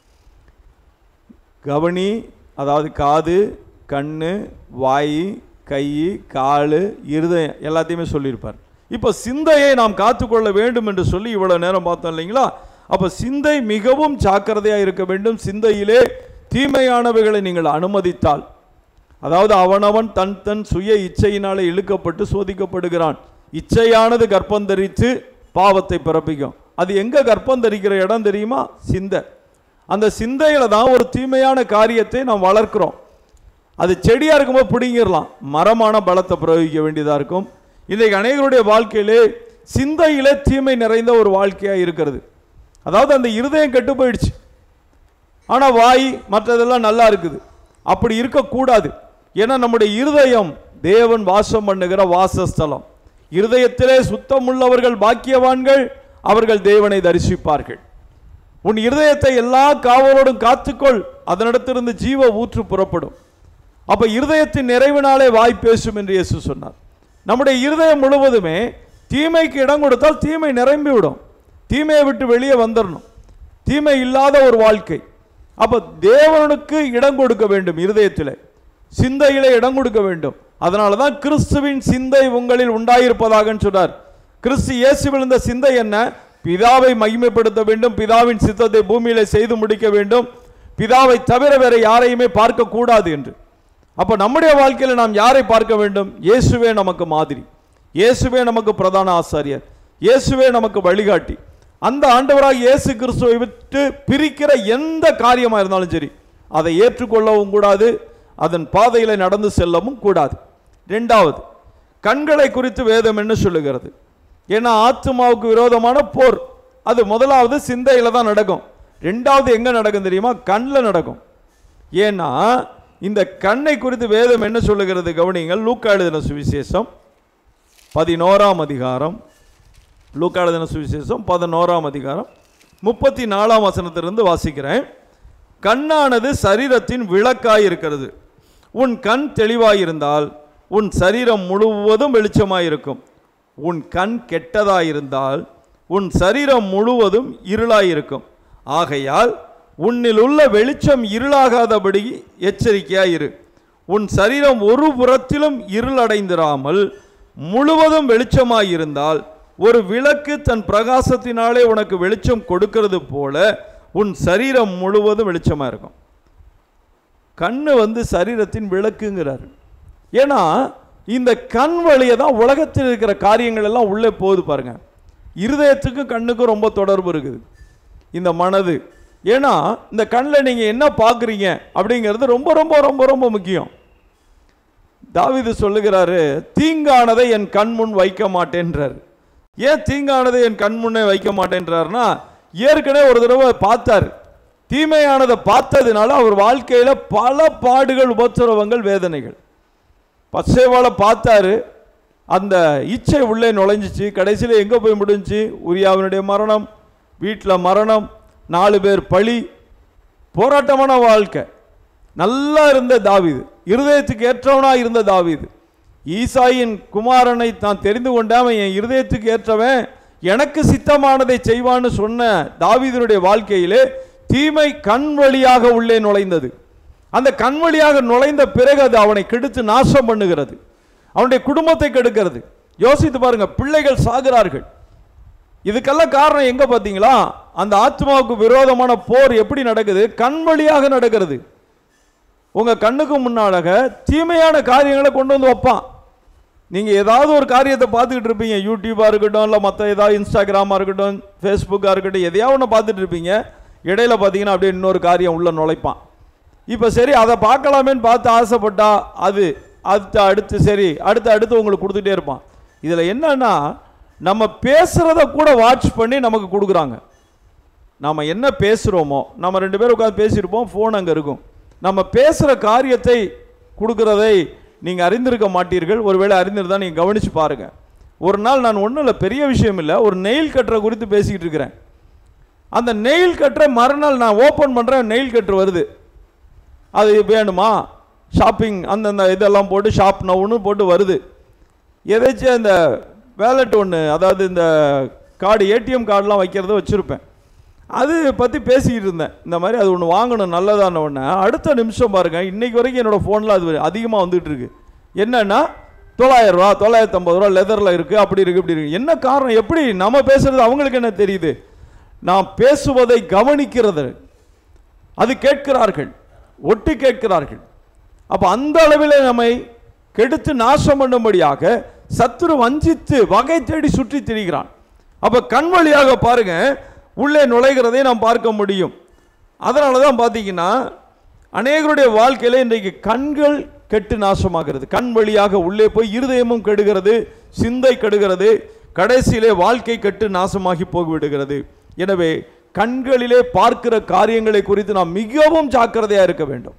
கவனி அதாவது காது கண்ணு வாய் கை காலு இருதயம் எல்லாத்தையுமே சொல்லியிருப்பார் இப்போ சிந்தையை நாம் காத்துக்கொள்ள வேண்டும் என்று சொல்லி இவ்வளவு நேரம் பார்த்தோம் இல்லைங்களா அப்போ சிந்தை மிகவும் ஜாக்கிரதையாக இருக்க வேண்டும் சிந்தையிலே தீமையானவைகளை நீங்கள் அனுமதித்தால் அதாவது அவனவன் தன் தன் சுய இச்சையினாலே இழுக்கப்பட்டு சோதிக்கப்படுகிறான் இச்சையானது கர்ப்பம் தரித்து பாவத்தை பிறப்பிக்கும் அது எங்க கர்ப்பம் தரிக்கிற இடம் தெரியுமா சிந்தை அந்த சிந்தையில தான் ஒரு தீமையான காரியத்தை நாம் வளர்க்கிறோம் அது செடியா இருக்கும்போது பிடிங்கிடலாம் மரமான பலத்தை பிரயோகிக்க வேண்டியதா இருக்கும் இன்றைக்கு அநேகருடைய வாழ்க்கையிலே சிந்தையிலே தீமை நிறைந்த ஒரு வாழ்க்கையா இருக்கிறது அதாவது அந்த இருதயம் கெட்டு போயிடுச்சு ஆனா வாய் மற்றதெல்லாம் நல்லா இருக்குது அப்படி இருக்கக்கூடாது ஏன்னா நம்முடைய இருதயம் தேவன் வாசம் பண்ணுகிற வாசஸ்தலம் இருதயத்திலே சுத்தமுள்ளவர்கள் பாக்கியவான்கள் அவர்கள் தேவனை தரிசிப்பார்கள் உன் இருதயத்தை எல்லா காவலோடும் காத்துக்கொள் அதனிடத்திலிருந்து ஜீவ ஊற்று புறப்படும் அப்ப இருதயத்தின் நிறைவினாலே வாய் பேசும் என்று இயேசு சொன்னார் நம்முடைய இருதயம் முழுவதுமே தீமைக்கு இடம் கொடுத்தால் தீமை நிரம்பி விடும் தீமையை விட்டு வெளியே வந்துடணும் தீமை இல்லாத ஒரு வாழ்க்கை அப்ப தேவனுக்கு இடம் கொடுக்க வேண்டும் இருதயத்திலே சிந்தையிலே இடம் கொடுக்க வேண்டும் அதனால தான் கிறிஸ்துவின் சிந்தை உங்களில் உண்டாயிருப்பதாக சொன்னார் கிறிஸ்து இயேசுவில் இருந்த சிந்தை என்ன பிதாவை மகிமைப்படுத்த வேண்டும் பிதாவின் சித்தத்தை பூமியிலே செய்து முடிக்க வேண்டும் பிதாவை தவிர வேற யாரையுமே பார்க்க கூடாது என்று அப்ப நம்முடைய வாழ்க்கையில நாம் யாரை பார்க்க வேண்டும் இயேசுவே நமக்கு மாதிரி இயேசுவே நமக்கு பிரதான ஆசாரியர் இயேசுவே நமக்கு வழிகாட்டி அந்த ஆண்டவராக இயேசு கிறிஸ்துவை விட்டு பிரிக்கிற எந்த காரியமா இருந்தாலும் சரி அதை ஏற்றுக்கொள்ளவும் கூடாது அதன் பாதையில நடந்து செல்லவும் கூடாது ரெண்டாவது கண்களை குறித்து வேதம் என்ன சொல்லுகிறது ஏன்னா ஆத்மாவுக்கு விரோதமான போர் அது முதலாவது சிந்தையில தான் நடக்கும் ரெண்டாவது எங்க நடக்கும் தெரியுமா கண்ணில் நடக்கும் ஏன்னா இந்த கண்ணை குறித்து வேதம் என்ன சொல்லுகிறது கவனிங்கள் லூக்கா எழுதின சுவிசேஷம் பதினோராம் அதிகாரம் லூக்கா எழுதின சுவிசேஷம் பதினோராம் அதிகாரம் முப்பத்தி நாலாம் வசனத்திலிருந்து வாசிக்கிறேன் கண்ணானது சரீரத்தின் விளக்காய் இருக்கிறது உன் கண் தெளிவாயிருந்தால் உன் சரீரம் முழுவதும் வெளிச்சமாயிருக்கும் உன் கண் கெட்டதாயிருந்தால் உன் சரீரம் முழுவதும் இருளாயிருக்கும் ஆகையால் உன்னில் உள்ள வெளிச்சம் இருளாகாதபடி எச்சரிக்கையாயிரு உன் சரீரம் ஒரு புறத்திலும் இருளடைந்திராமல் முழுவதும் வெளிச்சமாயிருந்தால் ஒரு விளக்கு தன் பிரகாசத்தினாலே உனக்கு வெளிச்சம் கொடுக்கிறது போல உன் சரீரம் முழுவதும் வெளிச்சமா இருக்கும் கண்ணு வந்து சரீரத்தின் விளக்குங்கிறார் ஏன்னா இந்த கண் வழியை தான் உலகத்தில் இருக்கிற காரியங்கள் எல்லாம் உள்ளே போகுது பாருங்க இருதயத்துக்கும் கண்ணுக்கும் ரொம்ப தொடர்பு இருக்குது இந்த மனது ஏன்னா இந்த கண்ணில் நீங்கள் என்ன பார்க்குறீங்க அப்படிங்கிறது ரொம்ப ரொம்ப ரொம்ப ரொம்ப முக்கியம் தாவீது சொல்லுகிறாரு தீங்கானதை என் கண் முன் வைக்க மாட்டேன்றார் ஏன் தீங்கானதை என் கண் முன்னே வைக்க மாட்டேன்றார்னா ஏற்கனவே ஒரு தடவை பார்த்தார் தீமையானதை பார்த்ததுனால அவர் வாழ்க்கையில பல பாடுகள் உபத்திரவங்கள் வேதனைகள் பச்சைவாளை பார்த்தாரு அந்த இச்சை உள்ளே நுழைஞ்சிச்சு கடைசியில் எங்கே போய் முடிஞ்சுச்சு உரியாவினுடைய மரணம் வீட்டில் மரணம் நாலு பேர் பழி போராட்டமான வாழ்க்கை நல்லா இருந்த தாவீது இருதயத்துக்கு ஏற்றவனா இருந்த தாவீது ஈசாயின் குமாரனை தான் தெரிந்து கொண்டேன் அவன் என் இருதயத்துக்கு ஏற்றவன் எனக்கு சித்தமானதை செய்வான்னு சொன்ன தாவீதனுடைய வாழ்க்கையிலே தீமை கண் வழியாக உள்ளே நுழைந்தது அந்த கண் வழியாக நுழைந்த பிறகு அது அவனை கெடுத்து நாசம் பண்ணுகிறது அவனுடைய குடும்பத்தை கெடுக்கிறது யோசித்து பாருங்க பிள்ளைகள் சாகிறார்கள் இதுக்கெல்லாம் காரணம் எங்க பார்த்தீங்களா அந்த ஆத்மாவுக்கு விரோதமான போர் எப்படி நடக்குது கண் வழியாக நடக்கிறது உங்க கண்ணுக்கு முன்னாலாக தீமையான காரியங்களை கொண்டு வந்து வைப்பான் நீங்க ஏதாவது ஒரு காரியத்தை பார்த்துக்கிட்டு இருப்பீங்க யூடியூபா இருக்கட்டும் இல்லை மற்ற ஏதாவது இன்ஸ்டாகிராமா இருக்கட்டும் ஃபேஸ்புக்காக இருக்கட்டும் எதையாவது ஒன்று பார்த்துட்டு இருப்பீங்க இடையில பார்த்தீங்கன்னா அப்படியே இன்னொரு காரியம் உள்ள நுழைப்பான் இப்போ சரி அதை பார்க்கலாமேன்னு பார்த்து ஆசைப்பட்டா அது அடுத்து அடுத்து சரி அடுத்து அடுத்து உங்களுக்கு கொடுத்துட்டே இருப்பான் இதில் என்னன்னா நம்ம பேசுகிறத கூட வாட்ச் பண்ணி நமக்கு கொடுக்குறாங்க நாம் என்ன பேசுகிறோமோ நம்ம ரெண்டு பேரும் உட்காந்து பேசியிருப்போம் ஃபோன் அங்கே இருக்கும் நம்ம பேசுகிற காரியத்தை கொடுக்குறதை நீங்கள் அறிந்திருக்க மாட்டீர்கள் ஒருவேளை அறிந்திருந்தால் நீங்கள் கவனித்து பாருங்கள் ஒரு நாள் நான் ஒன்றும் இல்லை பெரிய விஷயம் இல்லை ஒரு நெயில் கட்டரை குறித்து பேசிக்கிட்டு இருக்கிறேன் அந்த நெயில் கட்டரை மறுநாள் நான் ஓப்பன் பண்ணுறேன் நெயில் கட்டர் வருது அது வேணுமா ஷாப்பிங் அந்தந்த இதெல்லாம் போட்டு ஷாப் நவுன்னு போட்டு வருது எதாச்சும் இந்த வேலட் ஒன்று அதாவது இந்த கார்டு ஏடிஎம் கார்டெலாம் வைக்கிறத வச்சுருப்பேன் அது பற்றி பேசிக்கிட்டு இருந்தேன் இந்த மாதிரி அது ஒன்று வாங்கணும் நல்லதான ஒன்று அடுத்த நிமிஷம் பாருங்கள் இன்னைக்கு வரைக்கும் என்னோடய ஃபோனில் அது அதிகமாக வந்துட்டு இருக்கு என்னன்னா தொள்ளாயிரம் ரூபா தொள்ளாயிரத்தி ஐம்பது ரூபா லெதரில் இருக்குது அப்படி இருக்குது இப்படி இருக்குது என்ன காரணம் எப்படி நம்ம பேசுறது அவங்களுக்கு என்ன தெரியுது நாம் பேசுவதை கவனிக்கிறது அது கேட்கிறார்கள் ஒட்டு கேட்கிறார்கள் அப்ப அந்த அளவில் நம்மை கெடுத்து நாசம் பண்ணும்படியாக சத்துரு வஞ்சித்து வகை தேடி சுற்றி திரிகிறான் அப்ப கண் வழியாக பாருங்க உள்ளே நுழைகிறதை நாம் பார்க்க முடியும் அதனால தான் பார்த்தீங்கன்னா அநேகருடைய வாழ்க்கையில இன்றைக்கு கண்கள் கெட்டு நாசமாகிறது கண் வழியாக உள்ளே போய் இருதயமும் கெடுகிறது சிந்தை கெடுகிறது கடைசியிலே வாழ்க்கை கெட்டு நாசமாகி போய்விடுகிறது எனவே கண்களிலே பார்க்கிற காரியங்களை குறித்து நாம் மிகவும் ஜாக்கிரதையா இருக்க வேண்டும்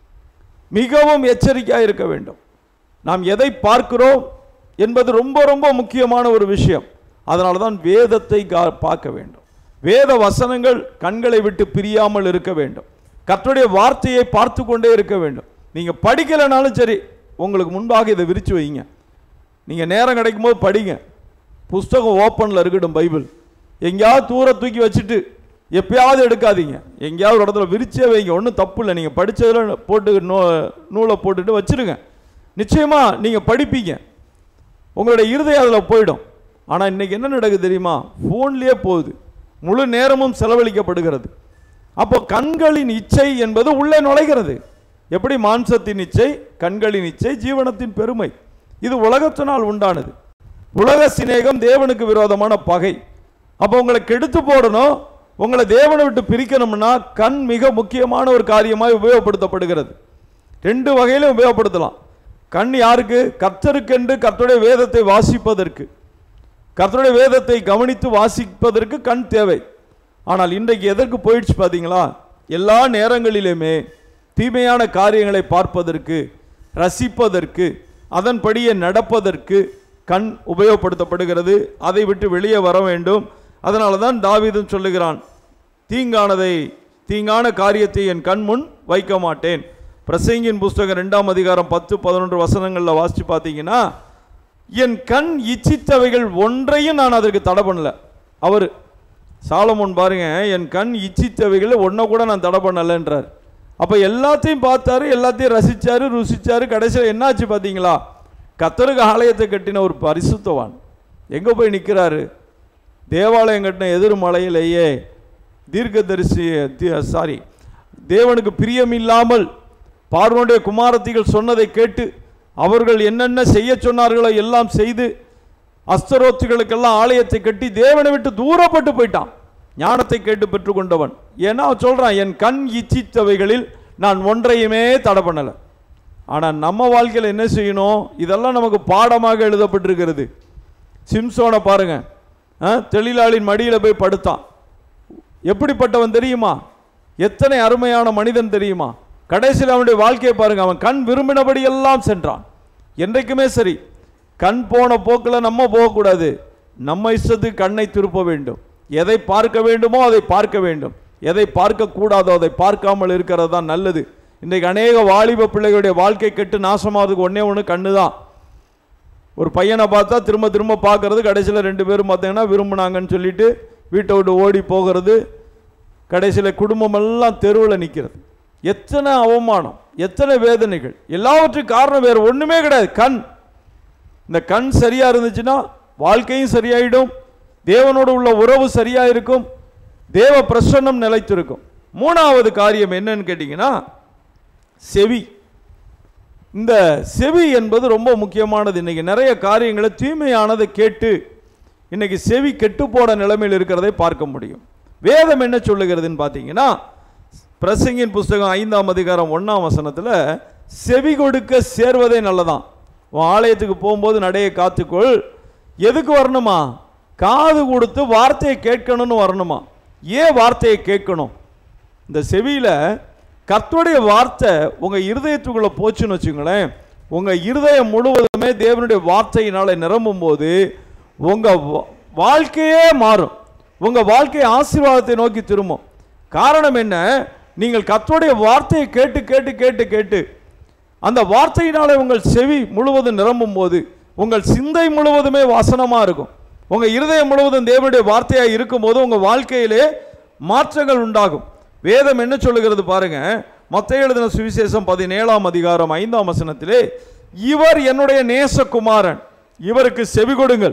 மிகவும் எச்சரிக்கையாக இருக்க வேண்டும் நாம் எதை பார்க்கிறோம் என்பது ரொம்ப ரொம்ப முக்கியமான ஒரு விஷயம் அதனால தான் வேதத்தை கா- பார்க்க வேண்டும் வேத வசனங்கள் கண்களை விட்டு பிரியாமல் இருக்க வேண்டும் கர்த்தருடைய வார்த்தையை பார்த்து கொண்டே இருக்க வேண்டும் நீங்க படிக்கலைனாலும் சரி உங்களுக்கு முன்பாக இதை விரிச்சு வைங்க நீங்க நேரம் கிடைக்கும் போது படிங்க புஸ்தகம் ஓப்பனில் இருக்கட்டும் பைபிள் எங்கேயாவது தூர தூக்கி வச்சுட்டு எப்பயாவது எடுக்காதீங்க எங்கேயாவது ஒரு இடத்துல விரிச்சே வைங்க ஒன்றும் தப்பு இல்லை நீங்கள் படித்ததில் போட்டு நூ நூலை போட்டுட்டு வச்சிருங்க நிச்சயமா நீங்கள் படிப்பீங்க உங்களுடைய இருதயம் அதில் போயிடும் ஆனால் இன்னைக்கு என்ன நடக்குது தெரியுமா ஃபோன்லேயே போகுது முழு நேரமும் செலவழிக்கப்படுகிறது அப்போ கண்களின் இச்சை என்பது உள்ளே நுழைகிறது எப்படி மாம்சத்தின் இச்சை கண்களின் இச்சை ஜீவனத்தின் பெருமை இது உலகத்தினால் உண்டானது உலக சிநேகம் தேவனுக்கு விரோதமான பகை அப்போ உங்களை கெடுத்து போடணும் உங்களை தேவனை விட்டு பிரிக்கணும்னா கண் மிக முக்கியமான ஒரு காரியமாய் உபயோகப்படுத்தப்படுகிறது ரெண்டு வகையிலும் உபயோகப்படுத்தலாம் கண் யாருக்கு கர்த்தருக்கென்று கர்த்தருடைய வேதத்தை வாசிப்பதற்கு கர்த்தருடைய வேதத்தை கவனித்து வாசிப்பதற்கு கண் தேவை ஆனால் இன்றைக்கு எதற்கு போயிடுச்சு பார்த்தீங்களா எல்லா நேரங்களிலுமே தீமையான காரியங்களை பார்ப்பதற்கு ரசிப்பதற்கு அதன்படியே நடப்பதற்கு கண் உபயோகப்படுத்தப்படுகிறது அதை விட்டு வெளியே வர வேண்டும் அதனால தான் தாவீதும் சொல்லுகிறான் தீங்கானதை தீங்கான காரியத்தை என் கண் முன் வைக்க மாட்டேன் பிரசங்கின் புஸ்தகம் ரெண்டாம் அதிகாரம் பத்து பதினொன்று வசனங்களில் வாசித்து பார்த்தீங்கன்னா என் கண் இச்சித்தவைகள் ஒன்றையும் நான் அதற்கு தடை பண்ணல அவர் சாலமோன் பாருங்க என் கண் இச்சித்தவைகள் ஒன்றை கூட நான் தடை பண்ணலைன்றார் அப்போ எல்லாத்தையும் பார்த்தாரு எல்லாத்தையும் ரசிச்சாரு ருசிச்சாரு கடைசியில் என்னாச்சு பார்த்தீங்களா கத்தருக்கு ஆலயத்தை கட்டின ஒரு பரிசுத்தவான் எங்கே போய் நிற்கிறாரு தேவாலயம் கட்டின எதிர் மலையிலேயே தீர்க்கதரிசி சாரி தேவனுக்கு பிரியமில்லாமல் பார்வனுடைய குமாரத்திகள் சொன்னதை கேட்டு அவர்கள் என்னென்ன செய்ய சொன்னார்களோ எல்லாம் செய்து அஸ்தரோத்துகளுக்கெல்லாம் ஆலயத்தை கட்டி தேவனை விட்டு தூரப்பட்டு போயிட்டான் ஞானத்தை கேட்டு பெற்றுக்கொண்டவன் ஏன்னா அவன் சொல்றான் என் கண் இச்சித்தவைகளில் நான் ஒன்றையுமே தடை பண்ணலை ஆனால் நம்ம வாழ்க்கையில் என்ன செய்யணும் இதெல்லாம் நமக்கு பாடமாக எழுதப்பட்டிருக்கிறது சிம்சோனை பாருங்க ஆ, தெளிலாளின் மடியில் போய் படுத்தான் எப்படிப்பட்டவன் தெரியுமா எத்தனை அருமையான மனிதன் தெரியுமா கடைசியில் அவனுடைய வாழ்க்கையை பாருங்க அவன் கண் விரும்பினபடி எல்லாம் சென்றான் என்றைக்குமே சரி கண் போன போக்கில் நம்ம போகக்கூடாது நம்ம இஷ்டத்துக்கு கண்ணை திருப்ப வேண்டும் எதை பார்க்க வேண்டுமோ அதை பார்க்க வேண்டும் எதை பார்க்க கூடாதோ அதை பார்க்காமல் இருக்கிறது தான் நல்லது இன்றைக்கு அநேக வாலிப பிள்ளைகளுடைய வாழ்க்கை கெட்டு நாசமாகிறதுக்கு ஒண்ணே ஒன்று கண்ணு தான் ஒரு பையனை பார்த்தா திரும்ப திரும்ப பார்க்கறது கடைசியில் ரெண்டு பேரும் பார்த்தீங்கன்னா விரும்புனாங்கன்னு சொல்லிட்டு வீட்டை விட்டு ஓடி போகிறது கடைசியில் குடும்பமெல்லாம் தெருவில் நிற்கிறது எத்தனை அவமானம் எத்தனை வேதனைகள் எல்லாவற்றுக்கும் காரணம் வேறு ஒன்றுமே கிடையாது கண் இந்த கண் சரியாக இருந்துச்சுன்னா வாழ்க்கையும் சரியாயிடும் தேவனோடு உள்ள உறவு சரியாக இருக்கும் தேவ பிரசன்னம் நிலைத்திருக்கும் மூணாவது காரியம் என்னன்னு கேட்டிங்கன்னா செவி இந்த செவி என்பது ரொம்ப முக்கியமானது இன்னைக்கு நிறைய காரியங்களை தூய்மையானதை கேட்டு இன்னைக்கு செவி கெட்டுப்போன நிலைமையில் இருக்கிறதை பார்க்க முடியும் வேதம் என்ன சொல்லுகிறதுன்னு பார்த்தீங்கன்னா பிரசங்கின் புஸ்தகம் ஐந்தாம் அதிகாரம் ஒன்றாம் வசனத்தில் செவி கொடுக்க சேர்வதே நல்லதான் உன் ஆலயத்துக்கு போகும்போது நடையை காத்துக்கொள் எதுக்கு வரணுமா காது கொடுத்து வார்த்தையை கேட்கணும்னு வரணுமா ஏன் வார்த்தையை கேட்கணும் இந்த செவியில் கர்த்தருடைய வார்த்தை உங்கள் இருதயத்துக்குள்ளே போச்சுன்னு வச்சுங்களேன் உங்கள் இருதயம் முழுவதுமே தேவனுடைய வார்த்தையினால நிரம்பும் போது உங்கள் வாழ்க்கையே மாறும் உங்கள் வாழ்க்கை ஆசீர்வாதத்தை நோக்கி திரும்பும் காரணம் என்ன நீங்கள் கர்த்தருடைய வார்த்தையை கேட்டு கேட்டு கேட்டு கேட்டு அந்த வார்த்தையினாலே உங்கள் செவி முழுவதும் நிரம்பும் போது உங்கள் சிந்தை முழுவதுமே வசனமாக இருக்கும் உங்கள் இருதயம் முழுவதும் தேவனுடைய வார்த்தையாக இருக்கும்போது உங்கள் வாழ்க்கையிலே மாற்றங்கள் உண்டாகும் வேதம் என்ன சொல்லுகிறது பாருங்க மத்திய எழுதின சுவிசேஷம் பதினேழாம் அதிகாரம் ஐந்தாம் வசனத்திலே இவர் என்னுடைய நேசகுமாரன் இவருக்கு செவி கொடுங்கள்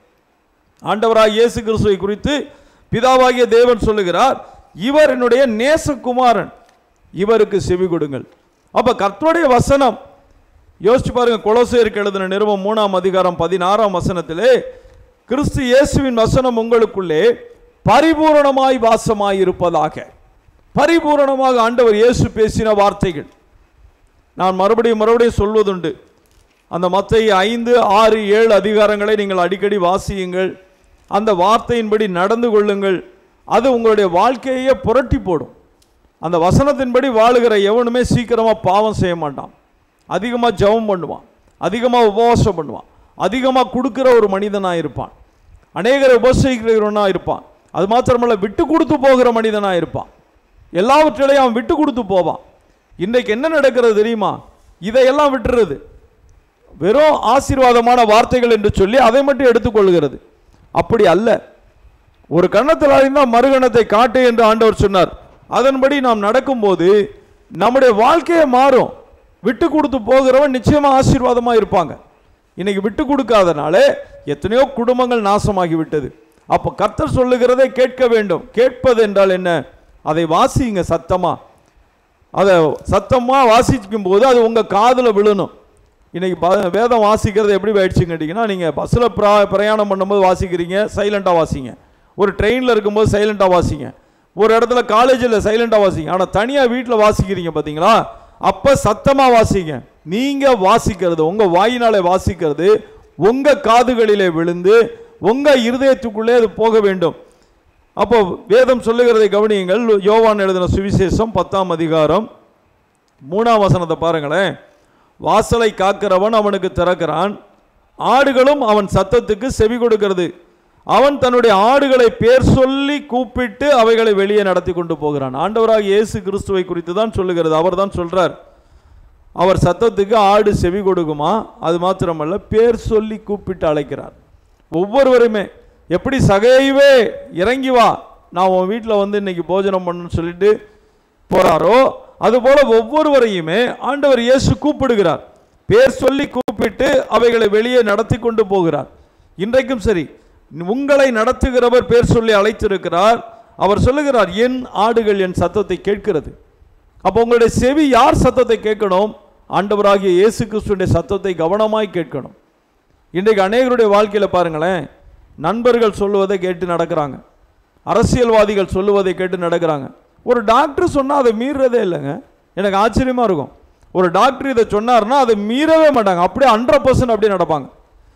ஆண்டவராக இயேசு கிறிஸ்துவை குறித்து பிதாவாகிய தேவன் சொல்லுகிறார் இவர் என்னுடைய நேசகுமாரன் இவருக்கு செவி கொடுங்கள் அப்ப கர்த்தருடைய வசனம் யோசிச்சு பாருங்க கொலோசேருக்கு எழுதின நிறுவம் மூணாம் அதிகாரம் பதினாறாம் வசனத்திலே கிறிஸ்து இயேசுவின் வசனம் உங்களுக்குள்ளே பரிபூரணமாய் வாசமாய் இருப்பதாக பரிபூரணமாக ஆண்டவர் இயேசு பேசின வார்த்தைகள் நான் மறுபடியும் மறுபடியும் சொல்வதுண்டு அந்த மத்திய ஐந்து ஆறு ஏழு அதிகாரங்களை நீங்கள் அடிக்கடி வாசியுங்கள் அந்த வார்த்தையின்படி நடந்து கொள்ளுங்கள் அது உங்களுடைய வாழ்க்கையே புரட்டி போடும் அந்த வசனத்தின்படி வாழுகிற எவனுமே சீக்கிரமாக பாவம் செய்ய மாட்டான் அதிகமாக ஜெபம் பண்ணுவான் அதிகமாக உபவாசம் பண்ணுவான் அதிகமாக கொடுக்கிற ஒரு மனிதனாக இருப்பான் அநேகரை உபசரிக்கிறவனாக இருப்பான் அது மாத்திரமல்ல விட்டு கொடுத்து போகிற மனிதனாக இருப்பான் எல்லாவற்றிலையும் அவன் விட்டு கொடுத்து போவான் இன்றைக்கு என்ன நடக்கிறது தெரியுமா இதையெல்லாம் விட்டுறது வெறும் ஆசீர்வாதமான வார்த்தைகள் என்று சொல்லி அதை மட்டும் எடுத்துக்கொள்கிறது அப்படி அல்ல ஒரு கன்னத்தில் அறிந்தால் மறுகணத்தை காட்டு என்று ஆண்டவர் சொன்னார் அதன்படி நாம் நடக்கும்போது நம்முடைய வாழ்க்கையே மாறும் விட்டு கொடுத்து போகிறவன் நிச்சயமா ஆசீர்வாதமா இருப்பாங்க இன்னைக்கு விட்டு கொடுக்காதனால எத்தனையோ குடும்பங்கள் நாசமாகி விட்டது அப்போ கர்த்தர் சொல்லுகிறதை கேட்க வேண்டும் கேட்பது என்றால் என்ன அதை வாசிங்க சத்தமா அதை சத்தமா வாசிக்கும் போது அது உங்க காதுல விழணும் இன்னைக்கு ப- வேதம் வாசிக்கிறது எப்படி ஆயிடுச்சுன்னு கேட்டிங்கன்னா நீங்கள் பஸ்ஸில் பிரா பிரயாணம் பண்ணும்போது வாசிக்கிறீங்க சைலண்டாக வாசிங்க ஒரு ட்ரெயினில் இருக்கும்போது சைலண்டாக வாசிங்க ஒரு இடத்துல காலேஜில் சைலண்டாக வாசிங்க ஆனால் தனியாக வீட்டில் வாசிக்கிறீங்க பார்த்தீங்களா அப்போ சத்தமாக வாசிங்க நீங்கள் வாசிக்கிறது உங்கள் வாயினாலே வாசிக்கிறது உங்கள் காதுகளிலே விழுந்து உங்கள் இருதயத்துக்குள்ளே அது போக வேண்டும் அப்போ வேதம் சொல்லுகிறதை கவனியுங்கள் யோவான் எழுதின சுவிசேஷம் பத்தாம் அதிகாரம் மூணாம் வசனத்தை பாருங்களேன் வாசலை காக்கிறவன் அவனுக்கு திறக்கிறான் ஆடுகளும் அவன் சத்தத்துக்கு செவி கொடுக்கிறது அவன் தன்னுடைய ஆடுகளை பேர் சொல்லி கூப்பிட்டு அவைகளை வெளியே நடத்தி கொண்டு போகிறான் ஆண்டவராக இயேசு கிறிஸ்துவை குறித்து தான் சொல்லுகிறது அவர் தான் சொல்றார் அவர் சத்தத்துக்கு ஆடு செவி கொடுக்குமா அது மாத்திரமல்ல பேர் சொல்லி கூப்பிட்டு அழைக்கிறார் ஒவ்வொருவருமே எப்படி சகைவே இறங்கி வா நான் உன் வீட்டில் வந்து இன்னைக்கு போஜனம் பண்ணுன்னு சொல்லிட்டு போறாரோ அதுபோல ஒவ்வொருவரையுமே ஆண்டவர் இயேசு கூப்பிடுகிறார் பேர் சொல்லி கூப்பிட்டு அவைகளை வெளியே நடத்தி கொண்டு போகிறார் இன்றைக்கும் சரி உங்களை நடத்துகிறவர் பேர் சொல்லி அழைத்திருக்கிறார் அவர் சொல்லுகிறார் என் ஆடுகள் என் சத்தத்தை கேட்கிறது அப்போ உங்களுடைய செவி யார் சத்தத்தை கேட்கணும் ஆண்டவராகிய இயேசு கிறிஸ்துடைய சத்தத்தை கவனமாய் கேட்கணும் இன்றைக்கு அநேகருடைய வாழ்க்கையில் பாருங்களேன் நண்பர்கள் சொல்லுவதை கேட்டு நடக்கிறாங்க அரசியல்வாதிகள் சொல்லுவதை கேட்டு நடக்கிறாங்க ஒரு டாக்டர் சொன்னால் அதை மீறுறதே இல்லைங்க எனக்கு ஆச்சரியமாக இருக்கும் ஒரு டாக்டர் இதை சொன்னார்னா அதை மீறவே மாட்டாங்க அப்படியே ஹண்ட்ரட் பர்சன்ட் அப்படியே நடப்பாங்க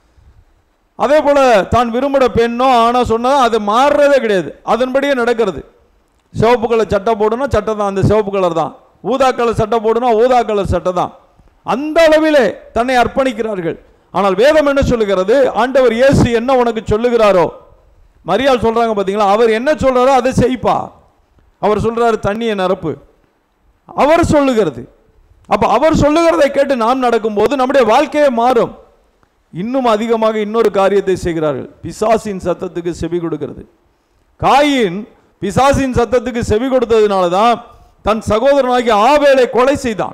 அதே போல் தான் விரும்பின பெண்ணோ ஆணோ சொன்னால் அது மாறுறதே கிடையாது அதன்படியே நடக்கிறது சிவப்பு கலர் சட்டை போடணும் சட்டை தான் அந்த சிவப்பு கலர் தான் ஊதா கலர் சட்டை போடணும் ஊதா கலர் சட்டை தான் அந்த அளவிலே தன்னை அர்ப்பணிக்கிறார்கள் ஆனால் வேதம் என்ன சொல்லுகிறது ஆண்டவர் இயேசு என்ன உனக்கு சொல்லுகிறாரோ மரியாள் சொல்றாங்க பார்த்தீங்களா அவர் என்ன சொல்றாரோ அதை செய்ப்பா அவர் சொல்றாரு தண்ணியை நிரப்பு அவர் சொல்லுகிறது அப்ப அவர் சொல்லுகிறதை கேட்டு நாம் நடக்கும்போது நம்முடைய வாழ்க்கையே மாறும் இன்னும் அதிகமாக இன்னொரு காரியத்தை செய்கிறார்கள் பிசாசின் சத்தத்துக்கு செவி கொடுக்கிறது காயின் பிசாசின் சத்தத்துக்கு செவி கொடுத்ததுனால தான் தன் சகோதரனாகிய ஆவேலை கொலை செய்தான்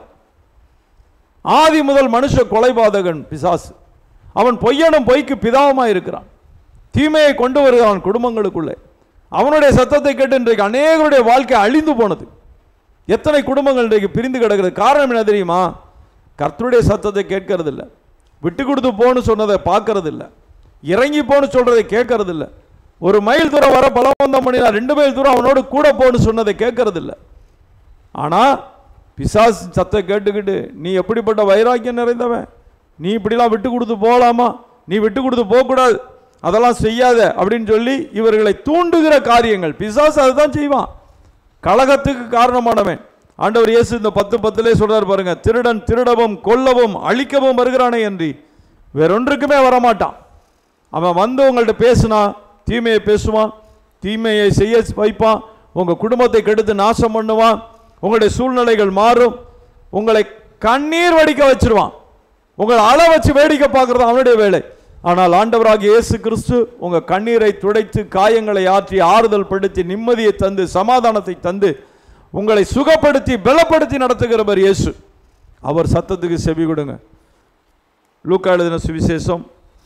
ஆதி முதல் மனுஷ கொலைபாதகன் பிசாசு அவன் பொய்யனும் பொய்க்கு பிதாவுமாய் இருக்கிறான் தீமையை கொண்டு வருகிறான் குடும்பங்களுக்குள்ளே அவனுடைய சத்தத்தை கேட்டு இன்றைக்கு அநேகருடைய வாழ்க்கை அழிந்து போனது எத்தனை குடும்பங்கள் இன்றைக்கு பிரிந்து கிடக்கிறது காரணம் என்ன தெரியுமா கர்த்தருடைய சத்தத்தை கேட்கறது இல்ல விட்டு கொடுத்து போன்னு சொன்னதை பார்க்கறது இல்ல இறங்கி போன்னு சொல்றதை கேட்கறது இல்ல ஒரு மைல் தூரம் வர பலவந்தம் பண்ணினா ரெண்டு மைல் தூரம் அவனோடு கூட போன்னு சொன்னதை கேட்கறது இல்ல ஆனா பிசாசு சத்தை கேட்டுக்கிட்டு நீ எப்படிப்பட்ட வைராக்கியம் நிறைந்தவன் நீ இப்படிலாம் விட்டு கொடுத்து போகலாமா நீ விட்டு கொடுத்து போகக்கூடாது அதெல்லாம் செய்யாத அப்படின்னு சொல்லி இவர்களை தூண்டுகிற காரியங்கள் பிசாசு அதுதான் செய்வான் கலகத்துக்கு காரணமானவன் ஆண்டவர் இயேசு இந்த பத்து பத்திலே சொல்றாரு பாருங்க திருடன் திருடவும் கொல்லவும் அழிக்கவும் வருகிறானே என்று வேறொன்றுக்குமே வரமாட்டான் அவன் வந்து உங்கள்ட்ட பேசுனா தீமையை பேசுவான் தீமையை செய்ய வைப்பான் உங்க குடும்பத்தை கெடுத்து நாசம் பண்ணுவான் உங்களுடைய சூழ்நிலைகள் மாறும் உங்களை கண்ணீர் வடிக்க வச்சிருவான் உங்களை அள வச்சு வேடிக்கை பார்க்கறது அவனுடைய வேலை ஆனால் ஆண்டவராகிய இயேசு கிறிஸ்து உங்க கண்ணீரை துடைத்து காயங்களை ஆற்றி ஆறுதல் படுத்தி நிம்மதியை தந்து சமாதானத்தை தந்து உங்களை சுகப்படுத்தி பலப்படுத்தி நடத்துகிறவர் இயேசு அவர் சத்தத்துக்கு செவி கொடுங்க லூக்கா எழுதின சுவிசேஷம்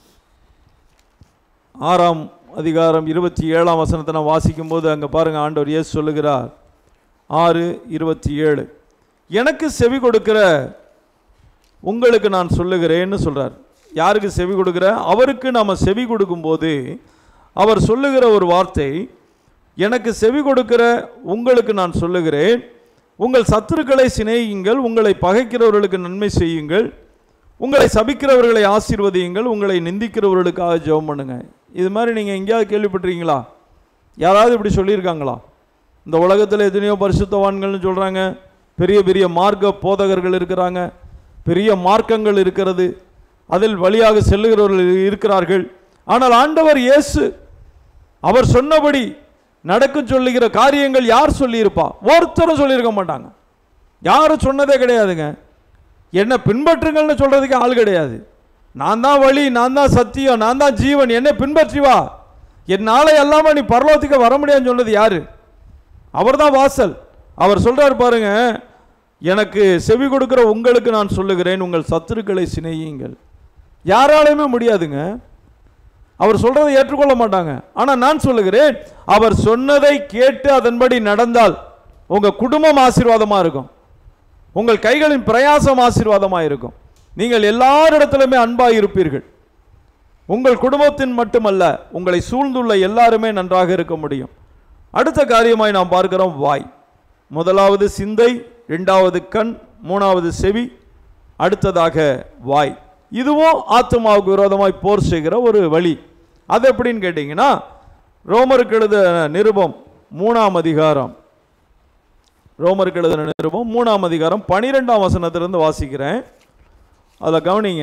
ஆறாம் அதிகாரம் இருபத்தி ஏழாம் வசனத்தை நான் வாசிக்கும் போது அங்கே பாருங்க ஆண்டவர் இயேசு சொல்லுகிறார் ஆறு இருபத்தி ஏழு எனக்கு செவி கொடுக்கிற உங்களுக்கு நான் சொல்லுகிறேன்னு சொல்றார் யாருக்கு செவி கொடுக்கிற அவருக்கு நாம செவி கொடுக்கும்போது அவர் சொல்லுகிற ஒரு வார்த்தை எனக்கு செவி கொடுக்கிற உங்களுக்கு நான் சொல்லுகிறேன் உங்கள் சத்துருக்களை சிநேகியுங்கள் உங்களை பகைக்கிறவர்களுக்கு நன்மை செய்யுங்கள் உங்களை சபிக்கிறவர்களை ஆசீர்வதியுங்கள் உங்களை நிந்திக்கிறவர்களுக்காக ஜெபம் பண்ணுங்க இது மாதிரி நீங்கள் எங்கேயாவது கேள்விப்பட்டிருக்கீங்களா யாராவது இப்படி சொல்லியிருக்காங்களா இந்த உலகத்தில் எத்தனையோ பரிசுத்தவான்கள்னு சொல்கிறாங்க பெரிய பெரிய மார்க்க போதகர்கள் இருக்கிறாங்க பெரிய மார்க்கங்கள் இருக்கிறது அதில் வழியாக செல்லுகிறவர்கள் இருக்கிறார்கள் ஆனால் ஆண்டவர் இயேசு அவர் சொன்னபடி நடக்கும் சொல்லுகிற காரியங்கள் யார் சொல்லியிருப்பா ஒருத்தரும் சொல்லியிருக்க மாட்டாங்க யாரும் சொன்னதே கிடையாதுங்க என்னை பின்பற்றுங்கள்னு சொல்றதுக்கு ஆள் கிடையாது நான் தான் வழி நான் தான் சத்தியம் நான் தான் ஜீவன் என்னை பின்பற்றி வா என்னால எல்லாமே நீ பரலோகத்துக்கு வர முடியாதுன்னு சொன்னது யாரு அவர்தான் வாசல் அவர் சொல்றாரு பாருங்க எனக்கு செவி கொடுக்கிற உங்களுக்கு நான் சொல்லுகிறேன் உங்கள் சத்துருக்களை சிநேகியுங்கள் யாராலையுமே முடியாதுங்க அவர் சொல்றதை ஏற்றுக்கொள்ள மாட்டாங்க ஆனா நான் சொல்லுகிறேன் அவர் சொன்னதை கேட்டு அதன்படி நடந்தால் உங்க குடும்பம் ஆசீர்வாதமா இருக்கும் உங்கள் கைகளின் பிரயாசம் ஆசீர்வாதமா இருக்கும் நீங்கள் எல்லாரிடத்திலுமே அன்பாய் இருப்பீர்கள் உங்கள் குடும்பத்தின் மட்டுமல்ல உங்களை சூழ்ந்துள்ள எல்லாருமே நன்றாக இருக்க முடியும் அடுத்த காரியமாய் நாம் பார்க்கிறோம் வாய் முதலாவது சிந்தை இரண்டாவது கண் மூணாவது செவி அடுத்ததாக வாய் இதுவும் ஆத்மாவுக்கு விரோதமாய் போர் செய்கிற ஒரு வழி அது எப்படின்னு கேட்டிங்கன்னா ரோமருக்கு எழுத நிருபம் மூணாம் அதிகாரம் ரோமருக்கு எழுதின நிருபம் மூணாம் அதிகாரம் பனிரெண்டாம் வசனத்திலிருந்து வாசிக்கிறேன் அதில் கவனிங்க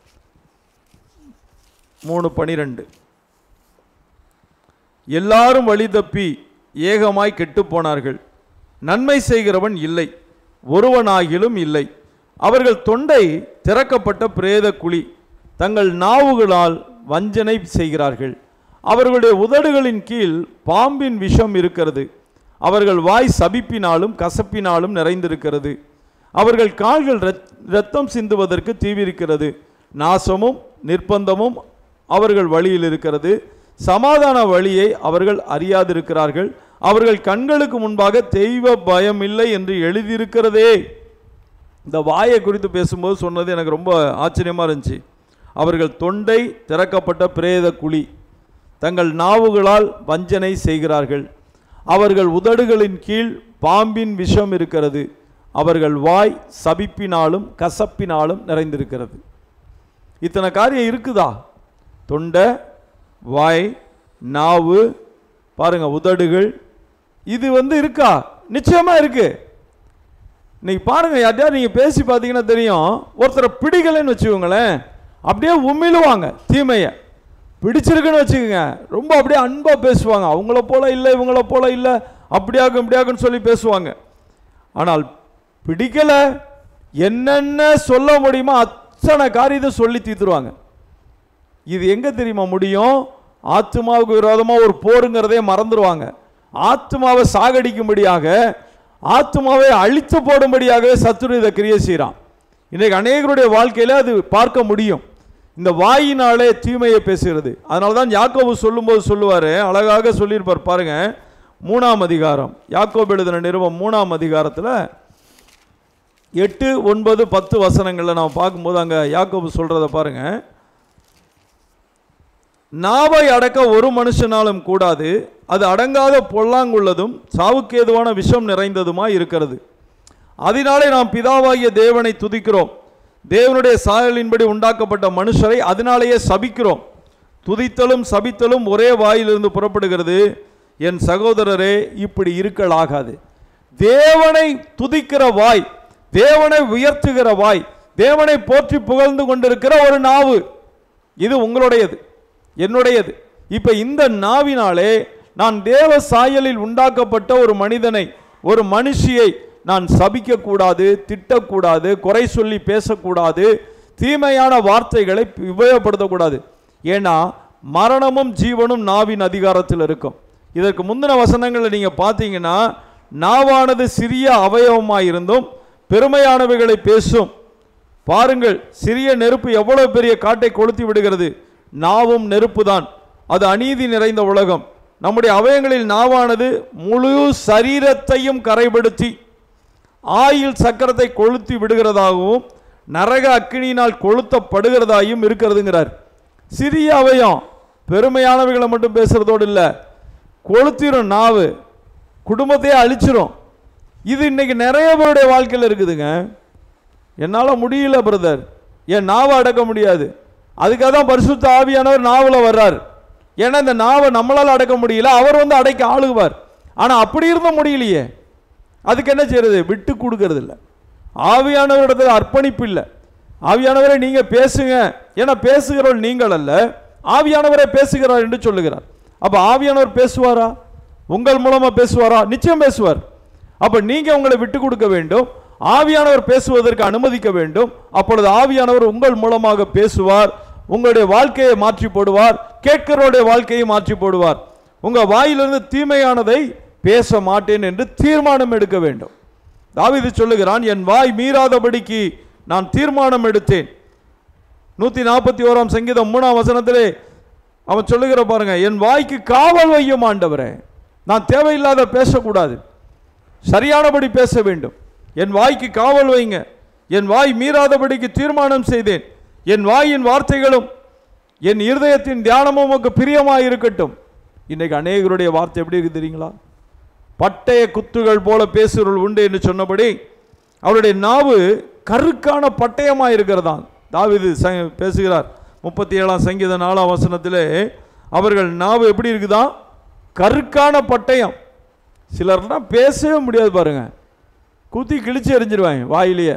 மூணு பனிரெண்டு எல்லாரும் வழி தப்பி ஏகமாய் கெட்டுப் போனார்கள் நன்மை செய்கிறவன் இல்லை ஒருவனாகிலும் இல்லை அவர்கள் தொண்டை திறக்கப்பட்ட பிரேத குழி தங்கள் நாவுகளால் வஞ்சனை செய்கிறார்கள் அவர்களுடைய உதடுகளின் கீழ் பாம்பின் விஷம் இருக்கிறது அவர்கள் வாய் சபிப்பினாலும் கசப்பினாலும் நிறைந்திருக்கிறது அவர்கள் கால்கள் இரத்- இரத்தம் சிந்துவதற்கு தீவிரிக்கிறது நாசமும் நிர்பந்தமும் அவர்கள் வழியில் இருக்கிறது சமாதான வழியை அவர்கள் அறியாதிருக்கிறார்கள் அவர்கள் கண்களுக்கு முன்பாக தெய்வ பயம் இல்லை என்று எழுதியிருக்கிறதே இந்த வாயை குறித்து பேசும்போது சொன்னது எனக்கு ரொம்ப ஆச்சரியமா இருந்துச்சு அவர்கள் தொண்டை திறக்கப்பட்ட பிரேத குழி தங்கள் நாவுகளால் வஞ்சனை செய்கிறார்கள் அவர்கள் உதடுகளின் கீழ் பாம்பின் விஷம் இருக்கிறது அவர்கள் வாய் சபிப்பினாலும் கசப்பினாலும் நிறைந்திருக்கிறது இத்தனை காரியம் இருக்குதா தொண்டை வாய் நாவு பாருங்க உதடுகள் இது வந்து இருக்கா நிச்சயமா இருக்கு இன்னைக்கு பாருங்க யார்ட்டையா நீங்க பேசி பார்த்தீங்கன்னா தெரியும் ஒருத்தரை பிடிக்கலைன்னு வச்சுக்கோங்களேன் அப்படியே உமிழுவாங்க தீமையை பிடிச்சிருக்குன்னு வச்சுக்கோங்க ரொம்ப அப்படியே அன்பா பேசுவாங்க அவங்கள போல இல்லை இவங்கள போல இல்லை அப்படியாகும் இப்படியாகுன்னு சொல்லி பேசுவாங்க ஆனால் பிடிக்கல என்னென்ன சொல்ல முடியுமோ அத்தனை காரியத்தை சொல்லி தீர்த்துருவாங்க இது எங்க தெரியுமா முடியும் ஆத்மாவுக்கு விரோதமா ஒரு போருங்கிறதே மறந்துடுவாங்க ஆத்மாவை சாகடிக்கும்படியாக ஆத்மாவை அழித்து போடும்படியாகவே சத்துரு இதை கிரியை செய்கிறான் இன்னைக்கு அநேகருடைய வாழ்க்கையில அது பார்க்க முடியும் இந்த வாயினாலே தீமையை பேசுகிறது அதனால தான் யாக்கோபு சொல்லும்போது சொல்லுவாரு அழகாக சொல்லியிருப்பார் பாருங்க மூணாம் அதிகாரம் யாக்கோபு எழுதின நிறுவம் மூணாம் அதிகாரத்தில் எட்டு ஒன்பது பத்து வசனங்களில் நாம் பார்க்கும்போது அங்கே யாக்கோபு சொல்கிறத பாருங்க நாவை அடக்க ஒரு மனுஷனாலும் கூடாது அது அடங்காத பொல்லாங்குள்ளதும் சாவுக்கேதுவான விஷம் நிறைந்ததுமாய் இருக்கிறது அதனாலே நாம் பிதாவாகிய தேவனை துதிக்கிறோம் தேவனுடைய சாயலின்படி உண்டாக்கப்பட்ட மனுஷரை அதனாலேயே சபிக்கிறோம் துதித்தலும் சபித்தலும் ஒரே வாயிலிருந்து புறப்படுகிறது என் சகோதரரே இப்படி இருக்கலாகாது தேவனை துதிக்கிற வாய் தேவனை உயர்த்துகிற வாய் தேவனை போற்றி புகழ்ந்து கொண்டிருக்கிற ஒரு நாவு இது உங்களுடையது என்னுடையது இப்ப இந்த நாவினாலே நான் தேவ சாயலில் உண்டாக்கப்பட்ட ஒரு மனிதனை ஒரு மனுஷியை நான் சபிக்க கூடாது திட்டக்கூடாது குறை சொல்லி பேசக்கூடாது தீமையான வார்த்தைகளை உபயோகப்படுத்தக்கூடாது ஏன்னா மரணமும் ஜீவனும் நாவின் அதிகாரத்தில் இருக்கும் இதற்கு முந்தின வசனங்களை நீங்க பார்த்தீங்கன்னா நாவானது சிறிய அவயவமாய் இருந்தும் பெருமையானவைகளை பேசும் பாருங்கள் சிறிய நெருப்பு எவ்வளவு பெரிய காட்டை கொளுத்தி விடுகிறது நாவும் நெருப்புதான் அது அநீதி நிறைந்த உலகம் நம்முடைய அவயங்களில் நாவானது முழு சரீரத்தையும் கரைபடுத்தி ஆயில் சக்கரத்தை கொளுத்தி விடுகிறதாகவும் நரக அக்கினியினால் கொளுத்தப்படுகிறதாயும் இருக்கிறதுங்கிறார் சிறிய அவயம் பெருமையானவைகளை மட்டும் பேசுறதோடு இல்லை கொளுத்திரும் நாவு குடும்பத்தையே அழிச்சிரும் இது இன்னைக்கு நிறைய பேருடைய வாழ்க்கையில் இருக்குதுங்க என்னால் முடியல பிரதர் என் நாவை அடக்க முடியாது அதுக்காக தான் பரிசுத்த ஆவியானவர் நாவில் வர்றார் ஏன்னா இந்த நாவை நம்மளால் அடக்க முடியல அவர் வந்து அடைக்க ஆளுகுவார் ஆனால் அப்படி இருந்தும் முடியலையே அதுக்கு என்ன செய்யறது விட்டு கொடுக்கறது இல்லை ஆவியானவரிடத்தில் அர்ப்பணிப்பு இல்லை ஆவியானவரை நீங்க பேசுங்க ஏன்னா பேசுகிறவள் நீங்கள் அல்ல ஆவியானவரை பேசுகிறார் என்று சொல்லுகிறார் அப்ப ஆவியானவர் பேசுவாரா உங்கள் மூலமா பேசுவாரா நிச்சயம் பேசுவார் அப்ப நீங்க உங்களை விட்டு கொடுக்க வேண்டும் ஆவியானவர் பேசுவதற்கு அனுமதிக்க வேண்டும் அப்பொழுது ஆவியானவர் உங்கள் மூலமாக பேசுவார் உங்களுடைய வாழ்க்கையை மாற்றி போடுவார் கேட்கிறவருடைய வாழ்க்கையை மாற்றி போடுவார் உங்க வாயிலிருந்து தீமையானதை பேச மாட்டேன் என்று தீர்மானம் எடுக்க வேண்டும் தாவீது சொல்லுகிறான் என் வாய் மீறாதபடிக்கு நான் தீர்மானம் எடுத்தேன் நூத்தி நாற்பத்தி ஓராம் சங்கீதம் மூணாம் வசனத்திலே அவன் சொல்லுகிற பாருங்க என் வாய்க்கு காவல் வையும் ஆண்டவரே நான் தேவையில்லாத பேசக்கூடாது சரியானபடி பேச வேண்டும் என் வாய்க்கு காவல் வைங்க என் வாய் மீறாதபடிக்கு தீர்மானம் செய்தேன் என் வாயின் வார்த்தைகளும் என் இருதயத்தின் தியானமும் உமக்கு பிரியமாய் இருக்கட்டும் இன்னைக்கு அநேகருடைய வார்த்தை எப்படி இருக்கு தெரியுங்களா பட்டய குத்துகள் போல பேசுகிறவர்கள் உண்டு என்று சொன்னபடி அவருடைய நாவு கருக்கான பட்டயமாக இருக்கிறதாம் தாவீது ச பேசுகிறார் முப்பத்தி ஏழாம் சங்கீத நாலாம் வசனத்திலே அவர்கள் நாவு எப்படி இருக்குதா கருக்கான பட்டயம் சிலர்லாம் பேசவே முடியாது பாருங்க குத்தி கிழிச்சு எறிஞ்சிருவாங்க வாயிலேயே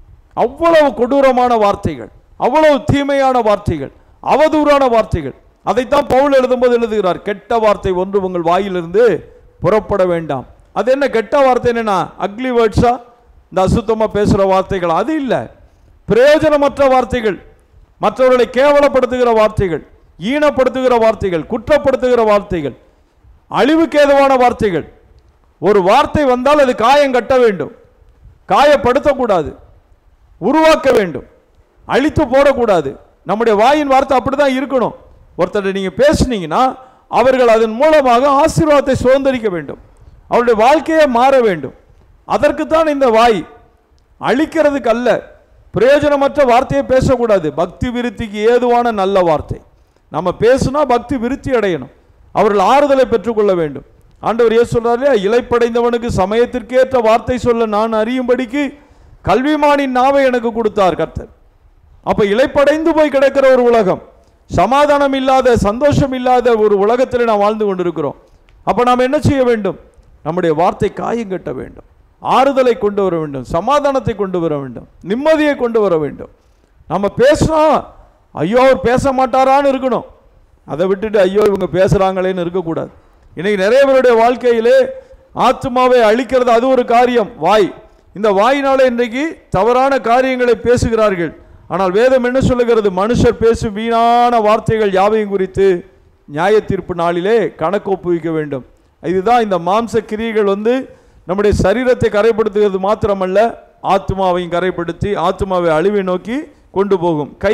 அவ்வளவு கொடூரமான வார்த்தைகள் அவ்வளவு தீமையான வார்த்தைகள் அவதூறான வார்த்தைகள் அதைத்தான் பவுல் எழுதும்போது எழுதுகிறார் கெட்ட வார்த்தை ஒன்று உங்கள் வாயிலிருந்து புறப்பட வேண்டாம் அது என்ன கெட்ட வார்த்தை என்னன்னா அக்லி வேர்ட்ஸா இந்த அசுத்தமாக பேசுகிற வார்த்தைகள் அது இல்லை பிரயோஜனமற்ற வார்த்தைகள் மற்றவர்களை கேவலப்படுத்துகிற வார்த்தைகள் ஈனப்படுத்துகிற வார்த்தைகள் குற்றப்படுத்துகிற வார்த்தைகள் அழிவுக்கு ஏதுவான வார்த்தைகள் ஒரு வார்த்தை வந்தால் அது காயம் கட்ட வேண்டும் காயப்படுத்தக்கூடாது உருவாக்க வேண்டும் அழித்து போடக்கூடாது நம்முடைய வாயின் வார்த்தை அப்படிதான் இருக்கணும் ஒருத்தர் நீங்க பேசுனீங்கன்னா அவர்கள் அதன் மூலமாக ஆசீர்வாதத்தை சுதந்திரிக்க வேண்டும் அவருடைய வாழ்க்கையே மாற வேண்டும் அதற்குத்தான் இந்த வாய் அழிக்கிறதுக்கு அல்ல பிரயோஜனமற்ற வார்த்தையை பேசக்கூடாது பக்தி விருத்திக்கு ஏதுவான நல்ல வார்த்தை நம்ம பேசுனா பக்தி விருத்தி அடையணும் அவர்கள் ஆறுதலை பெற்றுக்கொள்ள வேண்டும் ஆண்டவர் ஏன் சொல்றாரு இலைப்படைந்தவனுக்கு சமயத்திற்கேற்ற வார்த்தை சொல்ல நான் அறியும்படிக்கு கல்விமானின் நாவை எனக்கு கொடுத்தார் கர்த்தர் அப்ப இலைப்படைந்து போய் கிடக்கிற ஒரு உலகம் சமாதானம் இல்லாத சந்தோஷம் இல்லாத ஒரு உலகத்தில் நாம் வாழ்ந்து கொண்டிருக்கிறோம் அப்ப நாம் என்ன செய்ய வேண்டும் நம்முடைய வார்த்தை காயங்கட்ட வேண்டும் ஆறுதலை கொண்டு வர வேண்டும் சமாதானத்தை கொண்டு வர வேண்டும் நிம்மதியை கொண்டு வர வேண்டும் நம்ம பேசினா ஐயோ அவர் பேச மாட்டாரான்னு இருக்கணும் அதை விட்டுட்டு ஐயோ இவங்க பேசுறாங்களேன்னு இருக்கக்கூடாது இன்னைக்கு நிறைய பேருடைய வாழ்க்கையிலே ஆத்மாவை அழிக்கிறது அது ஒரு காரியம் வாய் இந்த வாயினால இன்றைக்கு தவறான காரியங்களை பேசுகிறார்கள் ஆனால் வேதம் என்ன சொல்லுகிறது மனுஷர் பேசும் வீணான வார்த்தைகள் யாவையும் குறித்து நியாய தீர்ப்பு நாளிலே கணக்கு ஒப்புவிக்க வேண்டும் இதுதான் இந்த மாம்ச கிரியைகள் வந்து நம்முடைய சரீரத்தை கரைப்படுத்துகிறது மாத்திரமல்ல ஆத்மாவையும் கரைப்படுத்தி ஆத்மாவை அழிவை நோக்கி கொண்டு போகும் கை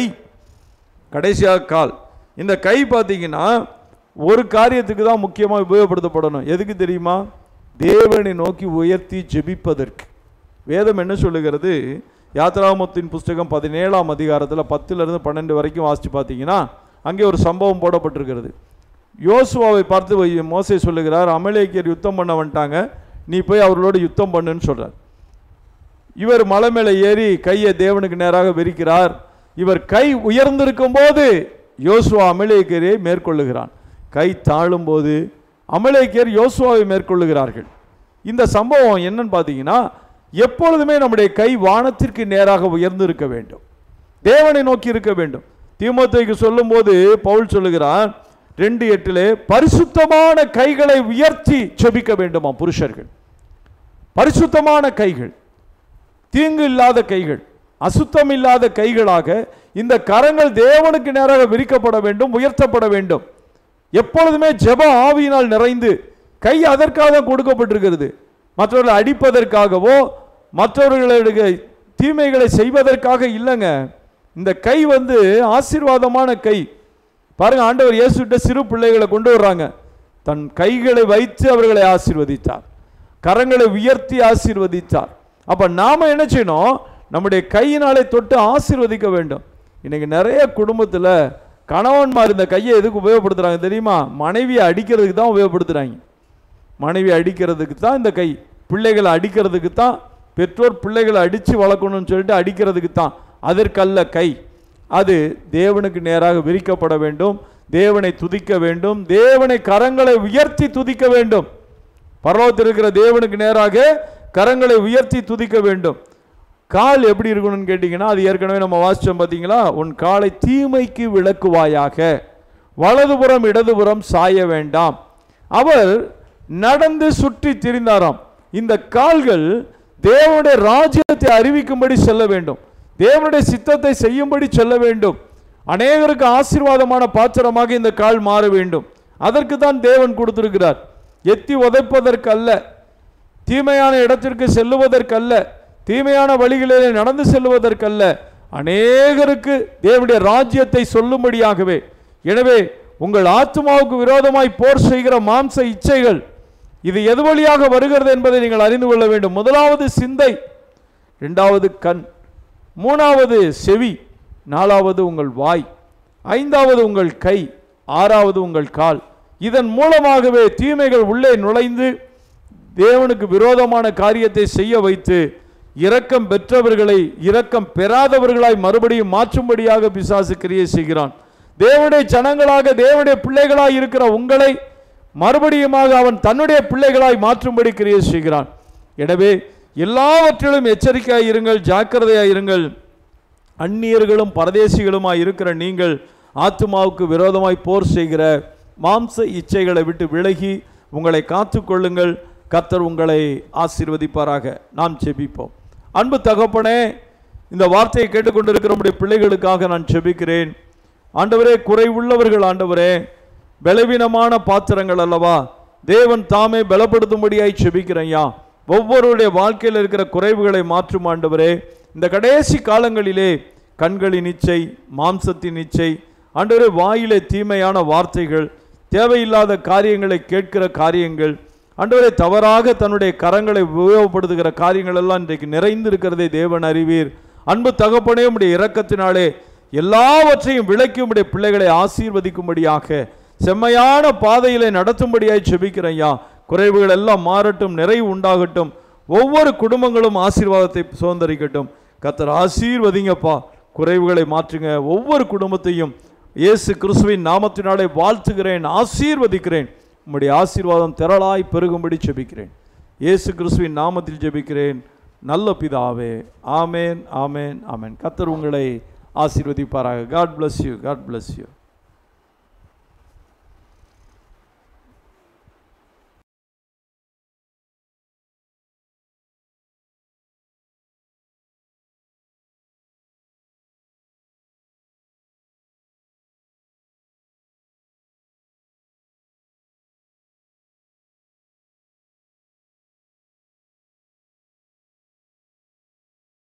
கடைசியாக கால் இந்த கை பார்த்தீங்கன்னா ஒரு காரியத்துக்கு தான் முக்கியமாக உபயோகப்படுத்தப்படணும் எதுக்கு தெரியுமா தேவனை நோக்கி உயர்த்தி ஜெபிப்பதற்கு வேதம் என்ன சொல்லுகிறது யாத்ராமத்தின் புஸ்தகம் பதினேழாம் அதிகாரத்தில் பத்துலேருந்து பன்னெண்டு வரைக்கும் வாசித்து பார்த்தீங்கன்னா அங்கே ஒரு சம்பவம் போடப்பட்டிருக்கிறது யோசுவாவை பார்த்து வை- மோசே சொல்லுகிறார் அமலேக்கியர் யுத்தம் பண்ண வந்துட்டாங்க நீ போய் அவர்களோட யுத்தம் பண்ணுன்னு சொல்றார் இவர் மலை மேலே ஏறி கையை தேவனுக்கு நேராக விரிக்கிறார் இவர் கை உயர்ந்திருக்கும் போது யோசுவா அமலேக்கியரை மேற்கொள்ளுகிறான் கை தாழும்போது அமலேக்கியர் யோசுவாவை மேற்கொள்ளுகிறார்கள் இந்த சம்பவம் என்னன்னு பார்த்தீங்கன்னா எப்பொழுதுமே நம்முடைய கை வானத்திற்கு நேராக உயர்ந்து இருக்க வேண்டும் தேவனை நோக்கி இருக்க வேண்டும் தீமோத்தேயுக்கு சொல்லும்போது பவுல் சொல்லுகிறான் ரெண்டு எட்டிலே பரிசுத்தமான கைகளை உயர்த்தி செபிக்க வேண்டுமா புருஷர்கள் பரிசுத்தமான கைகள் தீங்கு இல்லாத கைகள் அசுத்தம் இல்லாத கைகளாக இந்த கரங்கள் தேவனுக்கு நேராக விரிக்கப்பட வேண்டும் உயர்த்தப்பட வேண்டும் எப்பொழுதுமே ஜெப ஆவியினால் நிறைந்து கை அதற்காக தான் கொடுக்கப்பட்டிருக்கிறது மற்றவர்களை அடிப்பதற்காகவோ மற்றவர்களுடைய தீமைகளை செய்வதற்காக இல்லைங்க இந்த கை வந்து ஆசீர்வாதமான கை பாருங்க ஆண்டவர் இயேசுட்ட சிறு பிள்ளைகளை கொண்டு வர்றாங்க தன் கைகளை வைத்து அவர்களை ஆசீர்வதித்தார் கரங்களை உயர்த்தி ஆசீர்வதித்தார் அப்ப நாம என்ன செய்யணும் நம்முடைய கையினாலே தொட்டு ஆசீர்வதிக்க வேண்டும் இன்னைக்கு நிறைய குடும்பத்துல கணவன்மார் இந்த கையை எதுக்கு உபயோகப்படுத்துறாங்க தெரியுமா மனைவியை அடிக்கிறதுக்கு தான் உபயோகப்படுத்துறாங்க மனைவி அடிக்கிறதுக்கு தான் இந்த கை பிள்ளைகளை அடிக்கிறதுக்கு தான் பெற்றோர் பிள்ளைகளை அடித்து வளர்க்கணும்னு சொல்லிட்டு அடிக்கிறதுக்கு தான் அதற்கல்ல கை அது தேவனுக்கு நேராக விரிக்கப்பட வேண்டும் தேவனை துதிக்க வேண்டும் தேவனை கரங்களை உயர்த்தி துதிக்க வேண்டும் பரலோகத்தில் இருக்கிற தேவனுக்கு நேராக கரங்களை உயர்த்தி துதிக்க வேண்டும் கால் எப்படி இருக்கணும்னு கேட்டிங்கன்னா அது ஏற்கனவே நம்ம வாசிச்சோம் பார்த்தீங்களா உன் காலை தீமைக்கு விளக்குவாயாக வலதுபுறம் இடதுபுறம் சாய வேண்டாம் அவர் நடந்து சுற்றி திரிந்தாராம் இந்த கால்கள் தேவனுடைய ராஜ்யத்தை அறிவிக்கும்படி செல்ல வேண்டும் தேவனுடைய சித்தத்தை செய்யும்படி செல்ல வேண்டும் அநேகருக்கு ஆசீர்வாதமான பாத்திரமாக இந்த கால் மாற வேண்டும் அதற்கு தான் தேவன் கொடுத்திருக்கிறார் எத்தி உதைப்பதற்கல்ல தீமையான இடத்திற்கு செல்லுவதற்கல்ல தீமையான வழிகளிலே நடந்து செல்லுவதற்கல்ல அநேகருக்கு தேவனுடைய ராஜ்யத்தை சொல்லும்படியாகவே எனவே உங்கள் ஆத்மாவுக்கு விரோதமாய் போர் செய்கிற மாம்ச இச்சைகள் இது எது வழியாக வருகிறது என்பதை நீங்கள் அறிந்து கொள்ள வேண்டும் முதலாவது சிந்தை இரண்டாவது கண் மூணாவது செவி நாலாவது உங்கள் வாய் ஐந்தாவது உங்கள் கை ஆறாவது உங்கள் கால் இதன் மூலமாகவே தீமைகள் உள்ளே நுழைந்து தேவனுக்கு விரோதமான காரியத்தை செய்ய வைத்து இரக்கம் பெற்றவர்களை இரக்கம் பெறாதவர்களாய் மறுபடியும் மாற்றும்படியாக பிசாசு கிரியை செய்கிறான் தேவனுடைய ஜனங்களாக தேவனுடைய பிள்ளைகளாய் இருக்கிற உங்களை மறுபடியுமாக அவன் தன்னுடைய பிள்ளைகளாய் மாற்றும்படி கிரியை செய்கிறான் எனவே எல்லாவற்றிலும் எச்சரிக்கையாய் இருங்கள் ஜாக்கிரதையாய் இருங்கள் அந்நியர்களும் பரதேசிகளுமாய் இருக்கிற நீங்கள் ஆத்துமாவுக்கு விரோதமாய் போர் செய்கிற மாம்ச இச்சைகளை விட்டு விலகி உங்களை காத்துக்கொள்ளுங்கள் கத்தர் உங்களை ஆசீர்வதிப்பாராக நாம் செபிப்போம் அன்பு தகப்பனே இந்த வார்த்தையை கேட்டுக்கொண்டிருக்கிற நம்முடைய பிள்ளைகளுக்காக நான் செபிக்கிறேன் ஆண்டவரே குறைவுள்ளவர்கள் ஆண்டவரே பலவீனமான பாத்திரங்கள் அல்லவா தேவன் தாமே பலப்படுத்தும்படியாய் செபிக்கிறேன்யா ஒவ்வொருடைய வாழ்க்கையில் இருக்கிற குறைவுகளை மாற்றும் ஆண்டவரே இந்த கடைசி காலங்களிலே கண்களின் இச்சை மாம்சத்தின் இச்சை ஆண்டவரே வாயிலே தீமையான வார்த்தைகள் தேவையில்லாத காரியங்களை கேட்கிற காரியங்கள் ஆண்டவரே தவறாக தன்னுடைய கரங்களை உபயோகப்படுத்துகிற காரியங்கள் எல்லாம் இன்றைக்கு நிறைந்து இருக்கிறதை தேவன் அறிவீர் அன்பு தகப்பனே உடைய இரக்கத்தினாலே எல்லாவற்றையும் விளக்கி உடைய பிள்ளைகளை ஆசீர்வதிக்கும்படியாக செம்மையான பாதையிலே நடத்தும்படியாய் செபிக்கிறேன் ஐயா குறைவுகள் எல்லாம் மாறட்டும் நிறைவு உண்டாகட்டும் ஒவ்வொரு குடும்பங்களும் ஆசீர்வாதத்தை சுதந்திரிக்கட்டும் கத்தர் ஆசீர்வதிங்கப்பா குறைவுகளை மாற்றுங்க ஒவ்வொரு குடும்பத்தையும் இயேசு கிறிஸ்துவின் நாமத்தினாலே வாழ்த்துகிறேன் ஆசீர்வதிக்கிறேன் உம்முடைய ஆசீர்வாதம் திரளாய் பெருகும்படி ஜெபிக்கிறேன் இயேசு கிறிஸ்துவின் நாமத்தில் ஜெபிக்கிறேன் நல்ல பிதாவே ஆமேன் ஆமேன் ஆமேன் கத்தர் உங்களை ஆசீர்வதிப்பாராக God bless you God bless you